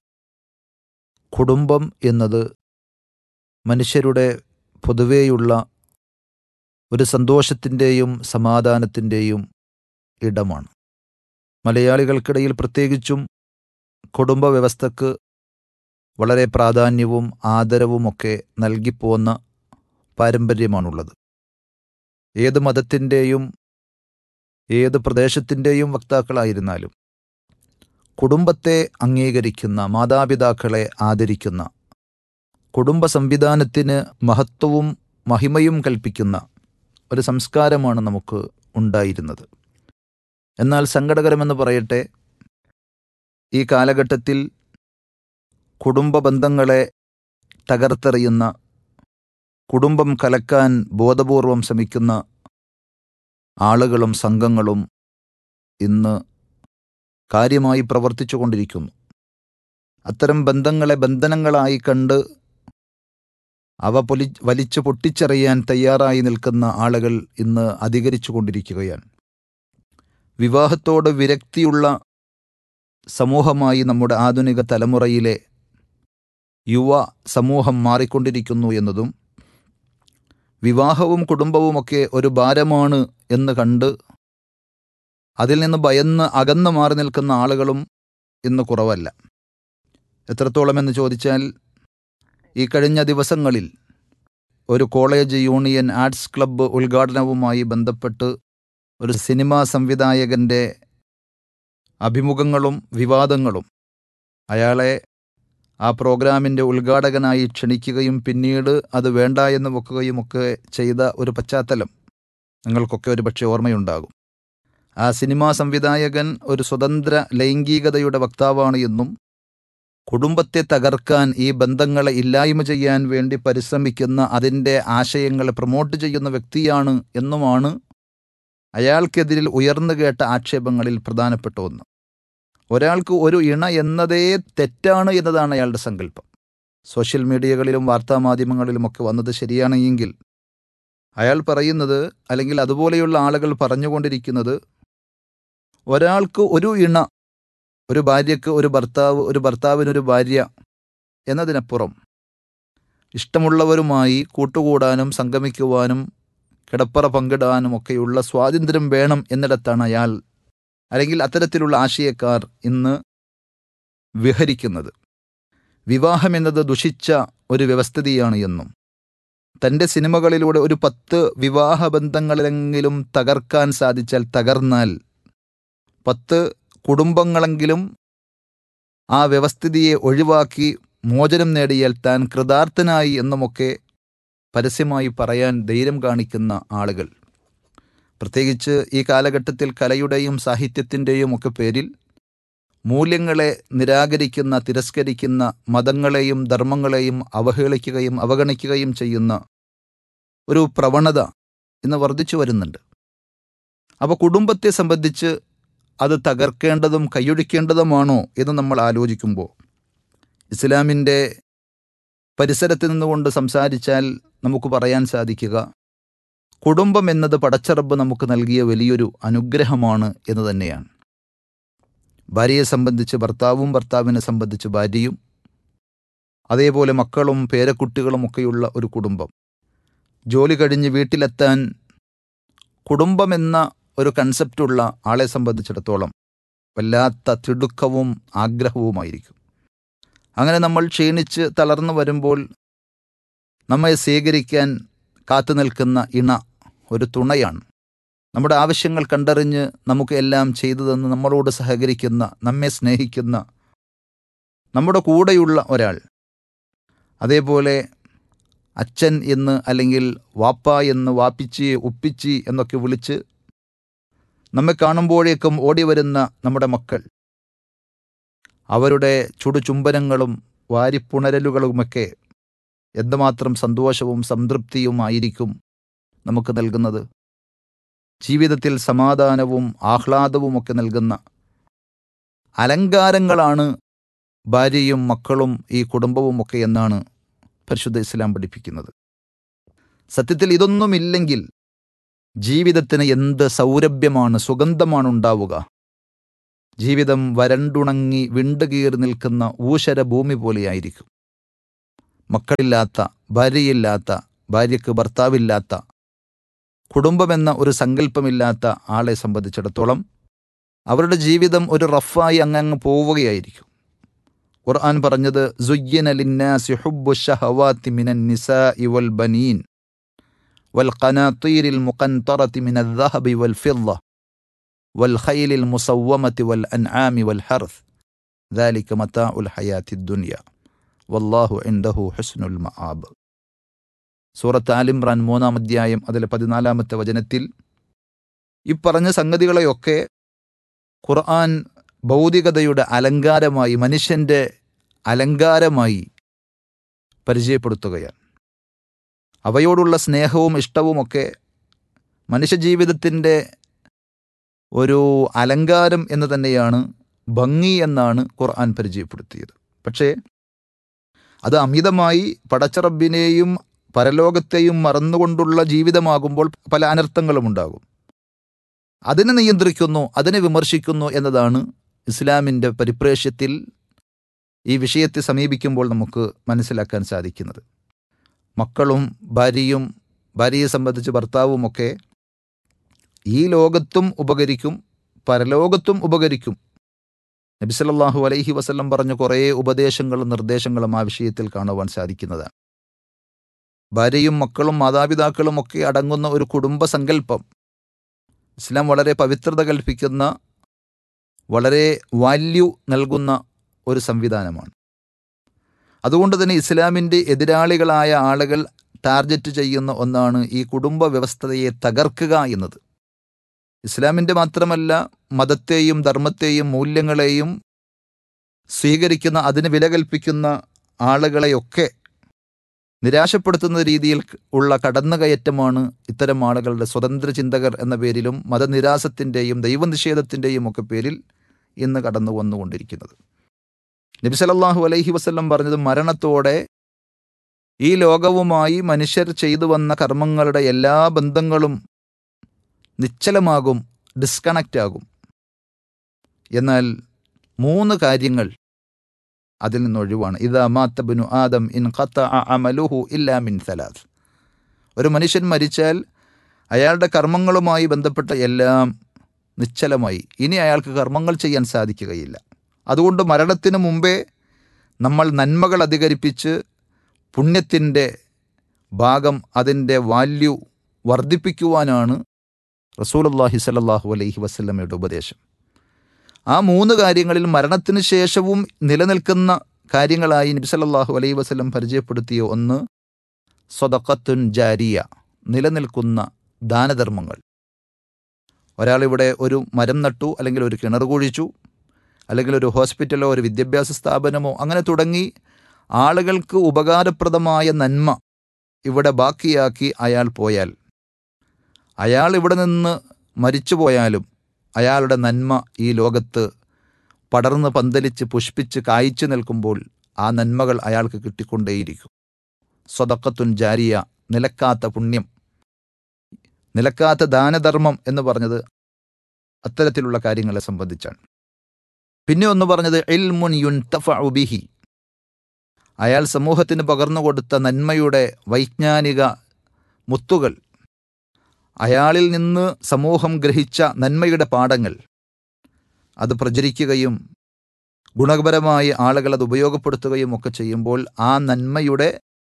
കുടുംബം എന്നത് മനുഷ്യരുടെ പൊതുവേയുള്ള ഒരു സന്തോഷത്തിൻ്റെയും സമാധാനത്തിൻ്റെയും ഇടമാണ് മലയാളികൾക്കിടയിൽ പ്രത്യേകിച്ചും കുടുംബ വ്യവസ്ഥക്ക് വളരെ പ്രാധാന്യവും ആദരവുമൊക്കെ നൽകിപ്പോന്ന പാരമ്പര്യമാണുള്ളത് ഏത് മതത്തിൻ്റെയും ഏത് പ്രദേശത്തിൻ്റെയും വക്താക്കളായിരുന്നാലും കുടുംബത്തെ അംഗീകരിക്കുന്ന മാതാപിതാക്കളെ ആദരിക്കുന്ന കുടുംബ സംവിധാനത്തിന് മഹത്വവും മഹിമയും കൽപ്പിക്കുന്ന ഒരു സംസ്കാരമാണ് നമുക്ക് ഉണ്ടായിരുന്നത് എന്നാൽ സങ്കടകരമെന്ന് പറയട്ടെ ഈ കാലഘട്ടത്തിൽ കുടുംബ ബന്ധങ്ങളെ തകർത്തെറിയുന്ന കുടുംബം കലക്കാൻ ബോധപൂർവം ശ്രമിക്കുന്ന ആളുകളും സംഘങ്ങളും ഇന്ന് കാര്യമായി പ്രവർത്തിച്ചു കൊണ്ടിരിക്കുന്നു അത്തരം ബന്ധങ്ങളെ ബന്ധനങ്ങളായി കണ്ട് അവ പൊലി വലിച്ചു പൊട്ടിച്ചെറിയാൻ തയ്യാറായി നിൽക്കുന്ന ആളുകൾ ഇന്ന് അധികരിച്ചു കൊണ്ടിരിക്കുകയാണ് വിവാഹത്തോട് വിരക്തിയുള്ള സമൂഹമായി നമ്മുടെ ആധുനിക തലമുറയിലെ യുവ സമൂഹം മാറിക്കൊണ്ടിരിക്കുന്നു എന്നതും വിവാഹവും കുടുംബവുമൊക്കെ ഒരു ഭാരമാണ് എന്ന് കണ്ട് അതിൽ നിന്ന് ഭയന്ന് അകന്നു മാറി നിൽക്കുന്ന ആളുകളും ഇന്ന് കുറവല്ല എത്രത്തോളം എന്ന് ചോദിച്ചാൽ ഈ കഴിഞ്ഞ ദിവസങ്ങളിൽ ഒരു കോളേജ് യൂണിയൻ ആർട്സ് ക്ലബ്ബ് ഉദ്ഘാടനവുമായി ബന്ധപ്പെട്ട് ഒരു സിനിമാ സംവിധായകൻ്റെ അഭിമുഖങ്ങളും വിവാദങ്ങളും അയാളെ ആ പ്രോഗ്രാമിൻ്റെ ഉദ്ഘാടകനായി ക്ഷണിക്കുകയും പിന്നീട് അത് വേണ്ട എന്ന് വെക്കുകയും ഒക്കെ ചെയ്ത ഒരു പശ്ചാത്തലം നിങ്ങൾക്കൊക്കെ ഒരു പക്ഷേ ഓർമ്മയുണ്ടാകും ആ സിനിമാ സംവിധായകൻ ഒരു സ്വതന്ത്ര ലൈംഗികതയുടെ വക്താവാണ് എന്നും കുടുംബത്തെ തകർക്കാൻ ഈ ബന്ധങ്ങളെ ഇല്ലായ്മ ചെയ്യാൻ വേണ്ടി പരിശ്രമിക്കുന്ന അതിൻ്റെ ആശയങ്ങളെ പ്രൊമോട്ട് ചെയ്യുന്ന വ്യക്തിയാണ് എന്നുമാണ് അയാൾക്കെതിരിൽ ഉയർന്നു കേട്ട ആക്ഷേപങ്ങളിൽ പ്രധാനപ്പെട്ട ഒന്ന് ഒരാൾക്ക് ഒരു ഇണ എന്നതേ തെറ്റാണ് എന്നതാണ് അയാളുടെ സങ്കല്പം സോഷ്യൽ മീഡിയകളിലും വാർത്താമാധ്യമങ്ങളിലുമൊക്കെ വന്നത് ശരിയാണെങ്കിൽ അയാൾ പറയുന്നത് അല്ലെങ്കിൽ അതുപോലെയുള്ള ആളുകൾ പറഞ്ഞുകൊണ്ടിരിക്കുന്നത് ഒരാൾക്ക് ഒരു ഇണ ഒരു ഭാര്യയ്ക്ക് ഒരു ഭർത്താവ് ഒരു ഭർത്താവിനൊരു ഭാര്യ എന്നതിനപ്പുറം ഇഷ്ടമുള്ളവരുമായി കൂട്ടുകൂടാനും സംഗമിക്കുവാനും കിടപ്പറ പങ്കിടാനും ഒക്കെയുള്ള സ്വാതന്ത്ര്യം വേണം എന്നിടത്താണ് അയാൾ അല്ലെങ്കിൽ അത്തരത്തിലുള്ള ആശയക്കാർ ഇന്ന് വിഹരിക്കുന്നത് വിവാഹം എന്നത് ദുഷിച്ച ഒരു വ്യവസ്ഥിതിയാണ് എന്നും തൻ്റെ സിനിമകളിലൂടെ ഒരു പത്ത് വിവാഹബന്ധങ്ങളെങ്കിലും തകർക്കാൻ സാധിച്ചാൽ തകർന്നാൽ പത്ത് കുടുംബങ്ങളെങ്കിലും ആ വ്യവസ്ഥിതിയെ ഒഴിവാക്കി മോചനം നേടിയാൽ താൻ കൃതാർത്ഥനായി എന്നുമൊക്കെ പരസ്യമായി പറയാൻ ധൈര്യം കാണിക്കുന്ന ആളുകൾ പ്രത്യേകിച്ച് ഈ കാലഘട്ടത്തിൽ കലയുടെയും സാഹിത്യത്തിൻ്റെയും ഒക്കെ പേരിൽ മൂല്യങ്ങളെ നിരാകരിക്കുന്ന തിരസ്കരിക്കുന്ന മതങ്ങളെയും ധർമ്മങ്ങളെയും അവഹേളിക്കുകയും അവഗണിക്കുകയും ചെയ്യുന്ന ഒരു പ്രവണത ഇന്ന് വർദ്ധിച്ചു വരുന്നുണ്ട് അപ്പോൾ കുടുംബത്തെ സംബന്ധിച്ച് അത് തകർക്കേണ്ടതും കൈയൊഴിക്കേണ്ടതുമാണോ എന്ന് നമ്മൾ ആലോചിക്കുമ്പോൾ ഇസ്ലാമിൻ്റെ പരിസരത്ത് നിന്നുകൊണ്ട് സംസാരിച്ചാൽ നമുക്ക് പറയാൻ സാധിക്കുക കുടുംബം എന്നത് പടച്ചറബ് നമുക്ക് നൽകിയ വലിയൊരു അനുഗ്രഹമാണ് എന്ന് തന്നെയാണ് ഭാര്യയെ സംബന്ധിച്ച് ഭർത്താവും ഭർത്താവിനെ സംബന്ധിച്ച് ഭാര്യയും അതേപോലെ മക്കളും പേരക്കുട്ടികളും ഒക്കെയുള്ള ഒരു കുടുംബം ജോലി കഴിഞ്ഞ് വീട്ടിലെത്താൻ കുടുംബമെന്ന ഒരു കൺസെപ്റ്റുള്ള ആളെ സംബന്ധിച്ചിടത്തോളം വല്ലാത്ത തിടുക്കവും ആഗ്രഹവുമായിരിക്കും അങ്ങനെ നമ്മൾ ക്ഷീണിച്ച് തളർന്നു വരുമ്പോൾ നമ്മെ സ്വീകരിക്കാൻ കാത്തു നിൽക്കുന്ന ഇണ ഒരു തുണയാണ് നമ്മുടെ ആവശ്യങ്ങൾ കണ്ടറിഞ്ഞ് നമുക്ക് എല്ലാം ചെയ്തു തന്ന് നമ്മളോട് സഹകരിക്കുന്ന നമ്മെ സ്നേഹിക്കുന്ന നമ്മുടെ കൂടെയുള്ള ഒരാൾ അതേപോലെ അച്ഛൻ എന്ന് അല്ലെങ്കിൽ വാപ്പ എന്ന് വാപ്പിച്ചി ഉപ്പിച്ചി എന്നൊക്കെ വിളിച്ച് നമ്മെ കാണുമ്പോഴേക്കും ഓടി വരുന്ന നമ്മുടെ മക്കൾ അവരുടെ ചുടുചുംബനങ്ങളും വാരിപ്പുണരലുകളുമൊക്കെ എന്തുമാത്രം സന്തോഷവും സംതൃപ്തിയുമായിരിക്കും നമുക്ക് നൽകുന്നത് ജീവിതത്തിൽ സമാധാനവും ആഹ്ലാദവുമൊക്കെ നൽകുന്ന അലങ്കാരങ്ങളാണ് ഭാര്യയും മക്കളും ഈ കുടുംബവുമൊക്കെ എന്നാണ് പരിശുദ്ധ ഇസ്ലാം പഠിപ്പിക്കുന്നത് സത്യത്തിൽ ഇതൊന്നുമില്ലെങ്കിൽ ജീവിതത്തിന് എന്ത് സൗരഭ്യമാണ് സുഗന്ധമാണ് ഉണ്ടാവുക ജീവിതം വരണ്ടുണങ്ങി വിണ്ടുകീറി നിൽക്കുന്ന ഊശര ഭൂമി പോലെയായിരിക്കും മക്കളില്ലാത്ത ഭാര്യയില്ലാത്ത ഭാര്യയ്ക്ക് ഭർത്താവില്ലാത്ത കുടുംബമെന്ന ഒരു സങ്കല്പമില്ലാത്ത ആളെ സംബന്ധിച്ചിടത്തോളം അവരുടെ ജീവിതം ഒരു റഫായി അങ്ങങ്ങ് പോവുകയായിരിക്കും ഖുർആൻ പറഞ്ഞത് സുയ്യന ലിന്നാസി ഹുബ്ബു ഷഹവാത്തി മിനൻ നിസാഇ വൽ ബനീൻ വൽ ഖനാതീരിൽ മുഖന്തറത്തി മിനൽ ദഹബി വൽ ഫിദ്ദ വൽ ഖൈലിൽ മുസവ്വമത്തി വൽ അൻആമി വൽ ഹർത്ത് ذلك متاع الحياة الدنيا വല്ലാഹു ഇൻദഹു ഹുസ്നുൽ മആബ് സൂറത്ത് ആലിമ്രാൻ മൂന്നാം അധ്യായം അതിലെ പതിനാലാമത്തെ വചനത്തിൽ ഈ പറഞ്ഞ സംഗതികളെയൊക്കെ ഖുർആൻ ഭൗതികതയുടെ അലങ്കാരമായി മനുഷ്യൻ്റെ അലങ്കാരമായി പരിചയപ്പെടുത്തുകയാണ് അവയോടുള്ള സ്നേഹവും ഇഷ്ടവുമൊക്കെ മനുഷ്യജീവിതത്തിൻ്റെ ഒരു അലങ്കാരം എന്ന് തന്നെയാണ് ഭംഗി എന്നാണ് ഖുർആൻ പരിചയപ്പെടുത്തിയത് പക്ഷേ അത് അമിതമായി പടച്ചറബിനെയും പരലോകത്തെയും മറന്നുകൊണ്ടുള്ള ജീവിതമാകുമ്പോൾ പല അനർത്ഥങ്ങളും ഉണ്ടാകും അതിനെ നിയന്ത്രിക്കുന്നു അതിനെ വിമർശിക്കുന്നു എന്നതാണ് ഇസ്ലാമിൻ്റെ പരിപ്രേക്ഷ്യത്തിൽ ഈ വിഷയത്തെ സമീപിക്കുമ്പോൾ നമുക്ക് മനസ്സിലാക്കാൻ സാധിക്കുന്നത് മക്കളും ഭാര്യയും ഭാര്യയെ സംബന്ധിച്ച് ഭർത്താവുമൊക്കെ ഈ ലോകത്തും ഉപകരിക്കും പരലോകത്തും ഉപകരിക്കും നബിസല്ലാഹു അലൈഹി വസല്ലം പറഞ്ഞ കുറേ ഉപദേശങ്ങളും നിർദ്ദേശങ്ങളും ആ വിഷയത്തിൽ കാണുവാൻ സാധിക്കുന്നതാണ് ഭാര്യയും മക്കളും മാതാപിതാക്കളും ഒക്കെ അടങ്ങുന്ന ഒരു കുടുംബ സങ്കല്പം ഇസ്ലാം വളരെ പവിത്രത കൽപ്പിക്കുന്ന വളരെ വാല്യൂ നൽകുന്ന ഒരു സംവിധാനമാണ് അതുകൊണ്ട് തന്നെ ഇസ്ലാമിൻ്റെ എതിരാളികളായ ആളുകൾ ടാർഗറ്റ് ചെയ്യുന്ന ഒന്നാണ് ഈ കുടുംബ വ്യവസ്ഥയെ തകർക്കുക എന്നത് ഇസ്ലാമിൻ്റെ മാത്രമല്ല മതത്തെയും ധർമ്മത്തെയും മൂല്യങ്ങളെയും സ്വീകരിക്കുന്ന അതിന് വില കൽപ്പിക്കുന്ന ആളുകളെയൊക്കെ നിരാശപ്പെടുത്തുന്ന രീതിയിൽ ഉള്ള കടന്നുകയറ്റമാണ് ഇത്തരം ആളുകളുടെ സ്വതന്ത്ര ചിന്തകർ എന്ന പേരിലും മതനിരാസത്തിൻ്റെയും ദൈവനിഷേധത്തിൻ്റെയും ഒക്കെ പേരിൽ ഇന്ന് കടന്നു വന്നുകൊണ്ടിരിക്കുന്നത് നബി സല്ലല്ലാഹു അലൈഹി വസല്ലം പറഞ്ഞത് മരണത്തോടെ ഈ ലോകവുമായി മനുഷ്യർ ചെയ്തു വന്ന കർമ്മങ്ങളുടെ എല്ലാ ബന്ധങ്ങളും നിശ്ചലമാകും ഡിസ്കണക്റ്റ് ആകും എന്നാൽ മൂന്ന് കാര്യങ്ങൾ അതിൽ നിന്ന് ഒഴിവാണ് ഇതാ മാത്തബിനു ആദം ഇൻ ഖത്ത അമലുഹു ഇല്ലാ മിൻ സലാസ് ഒരു മനുഷ്യൻ മരിച്ചാൽ അയാളുടെ കർമ്മങ്ങളുമായി ബന്ധപ്പെട്ട എല്ലാം നിശ്ചലമായി ഇനി അയാൾക്ക് കർമ്മങ്ങൾ ചെയ്യാൻ സാധിക്കുകയില്ല അതുകൊണ്ട് മരണത്തിന് മുമ്പേ നമ്മൾ നന്മകൾ അധികരിപ്പിച്ച് പുണ്യത്തിൻ്റെ ഭാഗം അതിൻ്റെ വാല്യൂ വർദ്ധിപ്പിക്കുവാനാണ് റസൂലുള്ളാഹി സ്വല്ലല്ലാഹു അലൈഹി വസല്ലമയുടെ ഉപദേശം ആ മൂന്ന് കാര്യങ്ങളിൽ മരണത്തിന് ശേഷവും നിലനിൽക്കുന്ന കാര്യങ്ങളായി നബി സല്ലല്ലാഹു അലൈഹി വസല്ലം പരിചയപ്പെടുത്തിയ ഒന്ന് സ്വതക്കത്തുൻ ജാരിയ നിലനിൽക്കുന്ന ദാനധർമ്മങ്ങൾ ഒരാളിവിടെ ഒരു മരം നട്ടു അല്ലെങ്കിൽ ഒരു കിണർ കുഴിച്ചു അല്ലെങ്കിൽ ഒരു ഹോസ്പിറ്റലോ ഒരു വിദ്യാഭ്യാസ സ്ഥാപനമോ അങ്ങനെ തുടങ്ങി ആളുകൾക്ക് ഉപകാരപ്രദമായ നന്മ ഇവിടെ ബാക്കിയാക്കി അയാൾ പോയാൽ അയാൾ ഇവിടെ നിന്ന് മരിച്ചു പോയാലും അയാളുടെ നന്മ ഈ ലോകത്ത് പടർന്ന് പന്തലിച്ച് പുഷ്പിച്ച് കായ്ച്ചു നിൽക്കുമ്പോൾ ആ നന്മകൾ അയാൾക്ക് കിട്ടിക്കൊണ്ടേയിരിക്കും സ്വതക്കത്തുൻ ജാരിയ നിലക്കാത്ത പുണ്യം നിലക്കാത്ത ദാനധർമ്മം എന്ന് പറഞ്ഞത് അത്തരത്തിലുള്ള കാര്യങ്ങളെ സംബന്ധിച്ചാണ് പിന്നെ ഒന്ന് പറഞ്ഞത് ഇൽമുൻ യുൻതഫഉ ബിഹി അയാൾ സമൂഹത്തിന് പകർന്നു കൊടുത്ത നന്മയുടെ വൈജ്ഞാനിക മുത്തുകൾ അയാളിൽ നിന്ന് സമൂഹം ഗ്രഹിച്ച നന്മയുടെ പാഠങ്ങൾ അത് പ്രചരിക്കുകയും ഗുണപരമായി ആളുകൾ അത് ഉപയോഗപ്പെടുത്തുകയും ഒക്കെ ചെയ്യുമ്പോൾ ആ നന്മയുടെ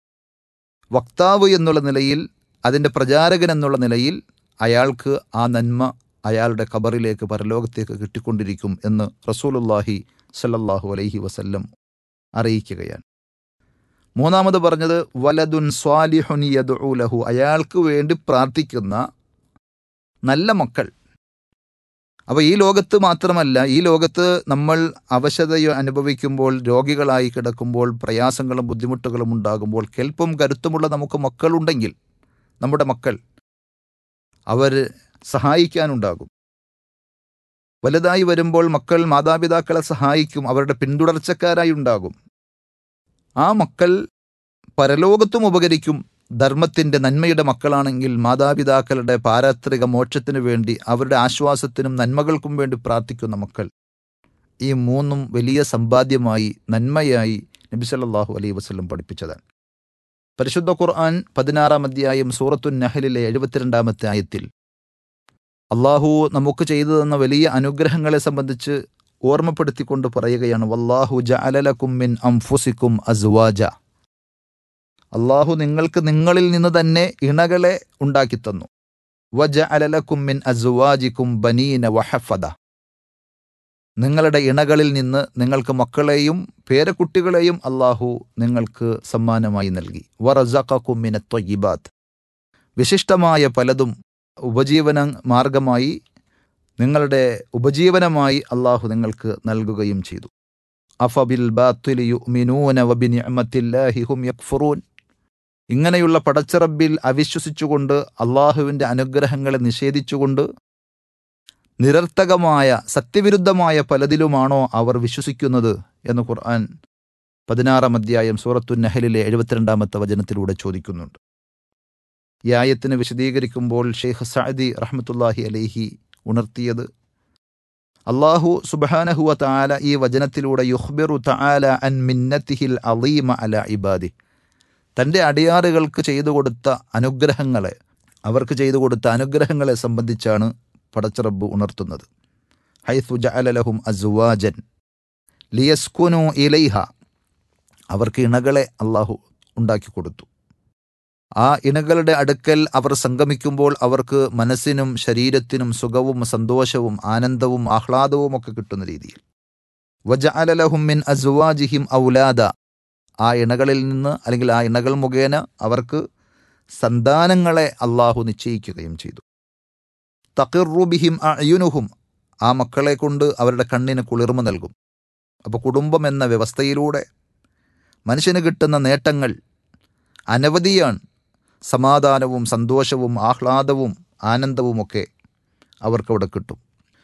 വക്താവ് എന്നുള്ള നിലയിൽ അതിൻ്റെ പ്രചാരകൻ എന്നുള്ള നിലയിൽ അയാൾക്ക് ആ നന്മ അയാളുടെ ഖബറിലേക്ക് പരലോകത്തേക്ക് കിട്ടിക്കൊണ്ടിരിക്കും എന്ന് റസൂലുല്ലാഹി സല്ലല്ലാഹു അലൈഹി വസല്ലം അറിയിക്കുകയാണ് മൂന്നാമത് പറഞ്ഞത് വലതുൻ സ്വാലിഹുൻ യദ്ഉ ലഹു അയാൾക്ക് വേണ്ടി പ്രാർത്ഥിക്കുന്ന നല്ല മക്കൾ അപ്പോൾ ഈ ലോകത്ത് മാത്രമല്ല ഈ ലോകത്ത് നമ്മൾ അവശതയോ അനുഭവിക്കുമ്പോൾ രോഗികളായി കിടക്കുമ്പോൾ പ്രയാസങ്ങളും ബുദ്ധിമുട്ടുകളും ഉണ്ടാകുമ്പോൾ കെൽപ്പും കരുത്തുമുള്ള നമുക്ക് മക്കളുണ്ടെങ്കിൽ നമ്മുടെ മക്കൾ അവർ സഹായിക്കാനുണ്ടാകും വലുതായി വരുമ്പോൾ മക്കൾ മാതാപിതാക്കളെ സഹായിക്കും അവരുടെ പിന്തുടർച്ചക്കാരായി ഉണ്ടാകും ആ മക്കൾ പരലോകത്തും ഉപകരിക്കും ധർമ്മത്തിൻ്റെ നന്മയുടെ മക്കളാണെങ്കിൽ മാതാപിതാക്കളുടെ പാരാത്രിക മോക്ഷത്തിനു വേണ്ടി അവരുടെ ആശ്വാസത്തിനും നന്മകൾക്കും വേണ്ടി പ്രാർത്ഥിക്കുന്ന മക്കൾ ഈ മൂന്നും വലിയ സമ്പാദ്യമായി നന്മയായി നബി സല്ലല്ലാഹു അലൈഹി വസല്ലം പഠിപ്പിച്ചതാണ് പരിശുദ്ധ ഖുർആൻ പതിനാറാം അധ്യായം സൂറത്തുൻ നഹലിലെ എഴുപത്തിരണ്ടാമത്തെ ആയത്തിൽ അള്ളാഹു നമുക്ക് ചെയ്തു തന്ന വലിയ അനുഗ്രഹങ്ങളെ സംബന്ധിച്ച് ഓർമ്മപ്പെടുത്തിക്കൊണ്ട് പറയുകയാണ് വല്ലാഹു ജഅലലക്കും മിൻ അംഫുസിക്കും അസ്വാജ അള്ളാഹു നിങ്ങൾക്ക് നിങ്ങളിൽ നിന്ന് തന്നെ ഇണകളെ ഉണ്ടാക്കിത്തന്നു വജ അലലക്കും മിൻ അസ്വാജിക്കും ബനീന വഹഫദ നിങ്ങളുടെ ഇണകളിൽ നിന്ന് നിങ്ങൾക്ക് മക്കളെയും പേരക്കുട്ടികളെയും അള്ളാഹു നിങ്ങൾക്ക് സമ്മാനമായി നൽകി വറസഖക്കും മിന ത്വയ്യിബാത്ത് വിശിഷ്ടമായ പലതും ഉപജീവന മാർഗമായി നിങ്ങളുടെ ഉപജീവനമായി അള്ളാഹു നിങ്ങൾക്ക് നൽകുകയും ചെയ്തു അഫബിൽ ബാത്തുലി യുഅ്മിനൂന വബിനിഅമത്തില്ലാഹി ഹും യക്ഫുറൂൻ ഇങ്ങനെയുള്ള പടച്ചിറബിൽ അവിശ്വസിച്ചുകൊണ്ട് അള്ളാഹുവിൻ്റെ അനുഗ്രഹങ്ങളെ നിഷേധിച്ചുകൊണ്ട് നിരർത്ഥകമായ സത്യവിരുദ്ധമായ പലതിലുമാണോ അവർ വിശ്വസിക്കുന്നത് എന്ന് ഖുർആൻ പതിനാറാം അധ്യായം സൂറത്തു നഹലിലെ എഴുപത്തിരണ്ടാമത്തെ വചനത്തിലൂടെ ചോദിക്കുന്നുണ്ട് ഈ ആയത്തിന് വിശദീകരിക്കുമ്പോൾ ഷെയ്ഖ് സഅദി റഹ്മത്തുല്ലാഹി അലൈഹി ഉണർത്തിയത് അള്ളാഹു സുബാനഹുവ താല ഈ വചനത്തിലൂടെ യുഹ്ബിറു തആല അൻ മിന്നത്തിഹിൽ അലീമ അല ഇബാദി തൻ്റെ അടിയാറുകൾക്ക് ചെയ്തു കൊടുത്ത അനുഗ്രഹങ്ങളെ അവർക്ക് ചെയ്തു കൊടുത്ത അനുഗ്രഹങ്ങളെ സംബന്ധിച്ചാണ് പടച്ചറബ് ഉണർത്തുന്നത് ഹൈസു ജഅലലഹും അസുവാജൻ ലിയസ്കുനു ഇലൈഹ അവർക്ക് ഇണകളെ അള്ളാഹു ഉണ്ടാക്കി കൊടുത്തു ആ ഇണകളുടെ അടുക്കൽ അവർ സംഗമിക്കുമ്പോൾ അവർക്ക് മനസ്സിനും ശരീരത്തിനും സുഖവും സന്തോഷവും ആനന്ദവും ആഹ്ലാദവും ഒക്കെ കിട്ടുന്ന രീതിയിൽ വജ അലലഹും മിൻ അസുവാജിഹിം ഔലാദ ആ ഇണകളിൽ നിന്ന് അല്ലെങ്കിൽ ആ ഇണകൾ മുഖേന അവർക്ക് സന്താനങ്ങളെ അള്ളാഹു നിശ്ചയിക്കുകയും ചെയ്തു തക്കിറുബിഹിം അയുനുഹും ആ മക്കളെ കൊണ്ട് അവരുടെ കണ്ണിന് കുളിർമ നൽകും അപ്പോൾ കുടുംബം എന്ന വ്യവസ്ഥയിലൂടെ മനുഷ്യന് കിട്ടുന്ന നേട്ടങ്ങൾ അനവധിയാണ് സമാധാനവും സന്തോഷവും ആഹ്ലാദവും ആനന്ദവുമൊക്കെ അവർക്കവിടെ കിട്ടും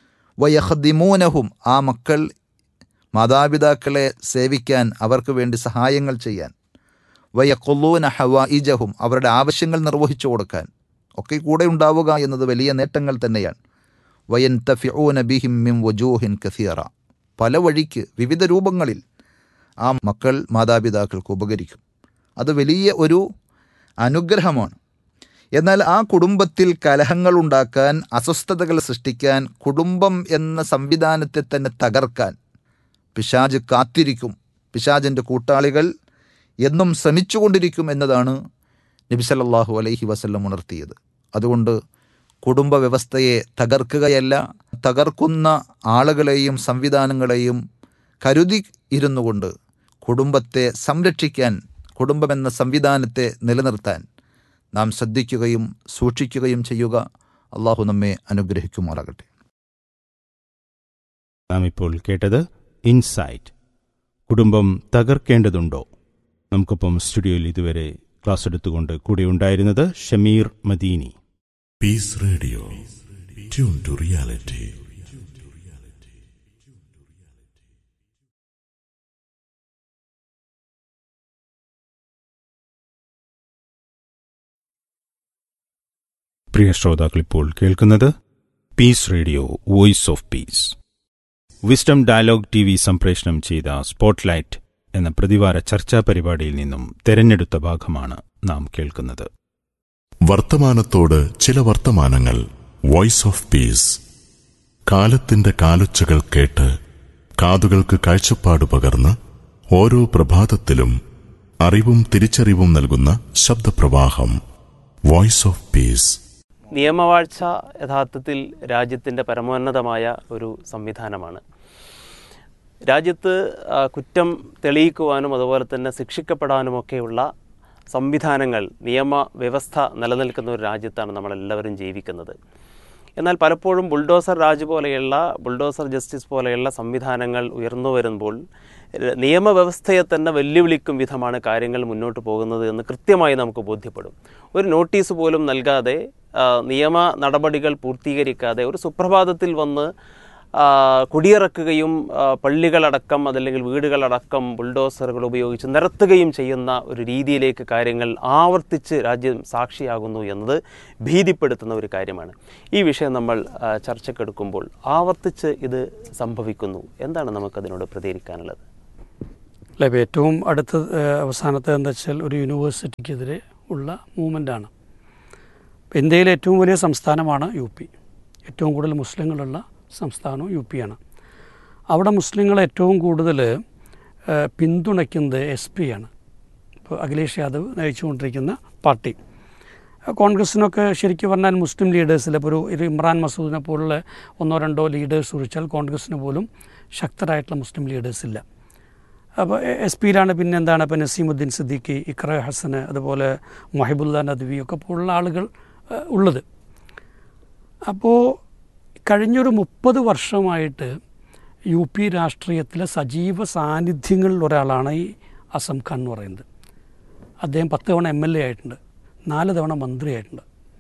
വയഹദിമൂനഹും ആ മക്കൾ മാതാപിതാക്കളെ സേവിക്കാൻ അവർക്ക് വേണ്ടി സഹായങ്ങൾ ചെയ്യാൻ വയക്കൊല്ലൂന ഹവ ഇജഹും അവരുടെ ആവശ്യങ്ങൾ നിർവഹിച്ചു കൊടുക്കാൻ ഒക്കെ കൂടെ ഉണ്ടാവുക എന്നത് വലിയ നേട്ടങ്ങൾ തന്നെയാണ് വയൻ തഫിഊന ബിഹിം മിം വജൂഹിൻ കസീറ പല വഴിക്ക് വിവിധ രൂപങ്ങളിൽ ആ മക്കൾ മാതാപിതാക്കൾക്ക് ഉപകരിക്കും അത് വലിയ ഒരു അനുഗ്രഹമാണ് എന്നാൽ ആ കുടുംബത്തിൽ കലഹങ്ങൾ ഉണ്ടാക്കാൻ അസ്വസ്ഥതകൾ സൃഷ്ടിക്കാൻ കുടുംബം എന്ന സംവിധാനത്തെ തന്നെ തകർക്കാൻ പിശാജ് കാത്തിരിക്കും പിശാജിൻ്റെ കൂട്ടാളികൾ എന്നും ശ്രമിച്ചുകൊണ്ടിരിക്കും എന്നതാണ് നബിസല്ലാഹു അലൈഹി വസല്ലം ഉണർത്തിയത് അതുകൊണ്ട് കുടുംബ വ്യവസ്ഥയെ തകർക്കുകയല്ല തകർക്കുന്ന ആളുകളെയും സംവിധാനങ്ങളെയും കരുതി ഇരുന്നു കൊണ്ട് കുടുംബത്തെ സംരക്ഷിക്കാൻ കുടുംബമെന്ന സംവിധാനത്തെ നിലനിർത്താൻ നാം ശ്രദ്ധിക്കുകയും സൂക്ഷിക്കുകയും ചെയ്യുക അള്ളാഹു നമ്മെ അനുഗ്രഹിക്കുമാറാകട്ടെ നാം ഇപ്പോൾ കേട്ടത് ഇൻസൈറ്റ് കുടുംബം തകർക്കേണ്ടതുണ്ടോ നമുക്കൊപ്പം സ്റ്റുഡിയോയിൽ ഇതുവരെ ക്ലാസ് എടുത്തുകൊണ്ട് കൂടെ ഉണ്ടായിരുന്നത് Shameer Madeeni Peace Radio. Tune to reality. പ്രിയ ശ്രോതാക്കൾ ഇപ്പോൾ കേൾക്കുന്നത് peace radio voice of peace wisdom dialogue T V സംപ്രേഷണം ചെയ്ത സ്പോട്ട്ലൈറ്റ് എന്ന പ്രതിവാര ചർച്ചാ പരിപാടിയിൽ നിന്നും തെരഞ്ഞെടുത്ത ഭാഗമാണ് നാം കേൾക്കുന്നത് വർത്തമാനത്തോട് ചില വർത്തമാനങ്ങൾ വോയിസ് ഓഫ് പീസ് കാലത്തിന്റെ കാലൊച്ചകൾ കേട്ട് കാതുകൾക്ക് കാഴ്ചപ്പാട് പകർന്ന് ഓരോ പ്രഭാതത്തിലും അറിവും തിരിച്ചറിവും നൽകുന്ന ശബ്ദപ്രവാഹം വോയിസ് ഓഫ് പീസ് നിയമവാഴ്ച യഥാർത്ഥത്തിൽ രാജ്യത്തിൻ്റെ പരമോന്നതമായ ഒരു സംവിധാനമാണ് രാജ്യത്ത് ആ, കുറ്റം തെളിയിക്കുവാനും അതുപോലെ തന്നെ ശിക്ഷിക്കപ്പെടാനുമൊക്കെയുള്ള സംവിധാനങ്ങൾ നിയമവ്യവസ്ഥ നിലനിൽക്കുന്ന ഒരു രാജ്യത്താണ് നമ്മളെല്ലാവരും ജീവിക്കുന്നത് എന്നാൽ പലപ്പോഴും ബുൾഡോസർ രാജ് പോലെയുള്ള ബുൾഡോസർ ജസ്റ്റിസ് പോലെയുള്ള സംവിധാനങ്ങൾ ഉയർന്നു വരുമ്പോൾ ര- നിയമവ്യവസ്ഥയെ തന്നെ വെല്ലുവിളിക്കും വിധമാണ് കാര്യങ്ങൾ മുന്നോട്ട് പോകുന്നത് എന്ന് കൃത്യമായി നമുക്ക് ബോധ്യപ്പെടും ഒരു നോട്ടീസ് പോലും നൽകാതെ ആ, നിയമ നടപടികൾ പൂർത്തീകരിക്കാതെ ഒരു സുപ്രഭാതത്തിൽ വന്ന് ആ, കുടിയിറക്കുകയും ആ, പള്ളികളടക്കം അതല്ലെങ്കിൽ വീടുകളടക്കം ബുൾഡോസറുകൾ ഉപയോഗിച്ച് നിരത്തുകയും ചെയ്യുന്ന ഒരു രീതിയിലേക്ക് കാര്യങ്ങൾ ആവർത്തിച്ച് രാജ്യം സാക്ഷിയാകുന്നു എന്നത് ഭീതിപ്പെടുത്തുന്ന ഒരു കാര്യമാണ് ഈ വിഷയം നമ്മൾ ആ, ചർച്ചക്കെടുക്കുമ്പോൾ ആവർത്തിച്ച് ഇത് സംഭവിക്കുന്നു എന്താണ് നമുക്കതിനോട് പ്രതികരിക്കാനുള്ളത് അല്ല ഇപ്പോൾ ഏറ്റവും അടുത്ത ഏഹ്, അവസാനത്തെ എന്താ വെച്ചാൽ ഒരു യൂണിവേഴ്സിറ്റിക്കെതിരെ ഉള്ള മൂവ്മെൻ്റാണ് ഇപ്പോൾ ഇന്ത്യയിലെ ഏറ്റവും വലിയ സംസ്ഥാനമാണ് യു പി ഏറ്റവും കൂടുതൽ മുസ്ലിങ്ങളുള്ള സംസ്ഥാനവും യു പിയാണ് അവിടെ മുസ്ലിങ്ങളെ ഏറ്റവും കൂടുതൽ ഏഹ്, പിന്തുണയ്ക്കുന്നത് എസ് പി ആണ് ഇപ്പോൾ അഖിലേഷ് യാദവ് നയിച്ചുകൊണ്ടിരിക്കുന്ന പാർട്ടി കോൺഗ്രസിനൊക്കെ ശരിക്കും പറഞ്ഞാൽ മുസ്ലിം ലീഡേഴ്സിൽ ഇപ്പോൾ ഒരു ഒരു ഇമ്രാൻ മസൂദിനെ പോലുള്ള ഒന്നോ രണ്ടോ ലീഡേഴ്സ് ഒഴിച്ചാൽ കോൺഗ്രസിന് പോലും ശക്തരായിട്ടുള്ള മുസ്ലിം ലീഡേഴ്സ് ഇല്ല അപ്പോൾ എസ് പിയിലാണ് പിന്നെ എന്താണ് ഇപ്പോൾ നസീമുദ്ദീൻ സിദ്ദീഖി ഇക്ര ഹസന് അതുപോലെ മൊഹിബുല്ല നദ്വി ഒക്കെ പോലുള്ള ആളുകൾ ഏഹ്, ഉള്ളത് അപ്പോൾ കഴിഞ്ഞൊരു മുപ്പത് വർഷമായിട്ട് യു പി രാഷ്ട്രീയത്തിലെ സജീവ സാന്നിധ്യങ്ങളിൽ ഒരാളാണ് ഈ അസം ഖാൻ എന്ന് പറയുന്നത് അദ്ദേഹം പത്ത് തവണ എം എൽ എ ആയിട്ടുണ്ട് നാല് തവണ മന്ത്രിയായിട്ടുണ്ട്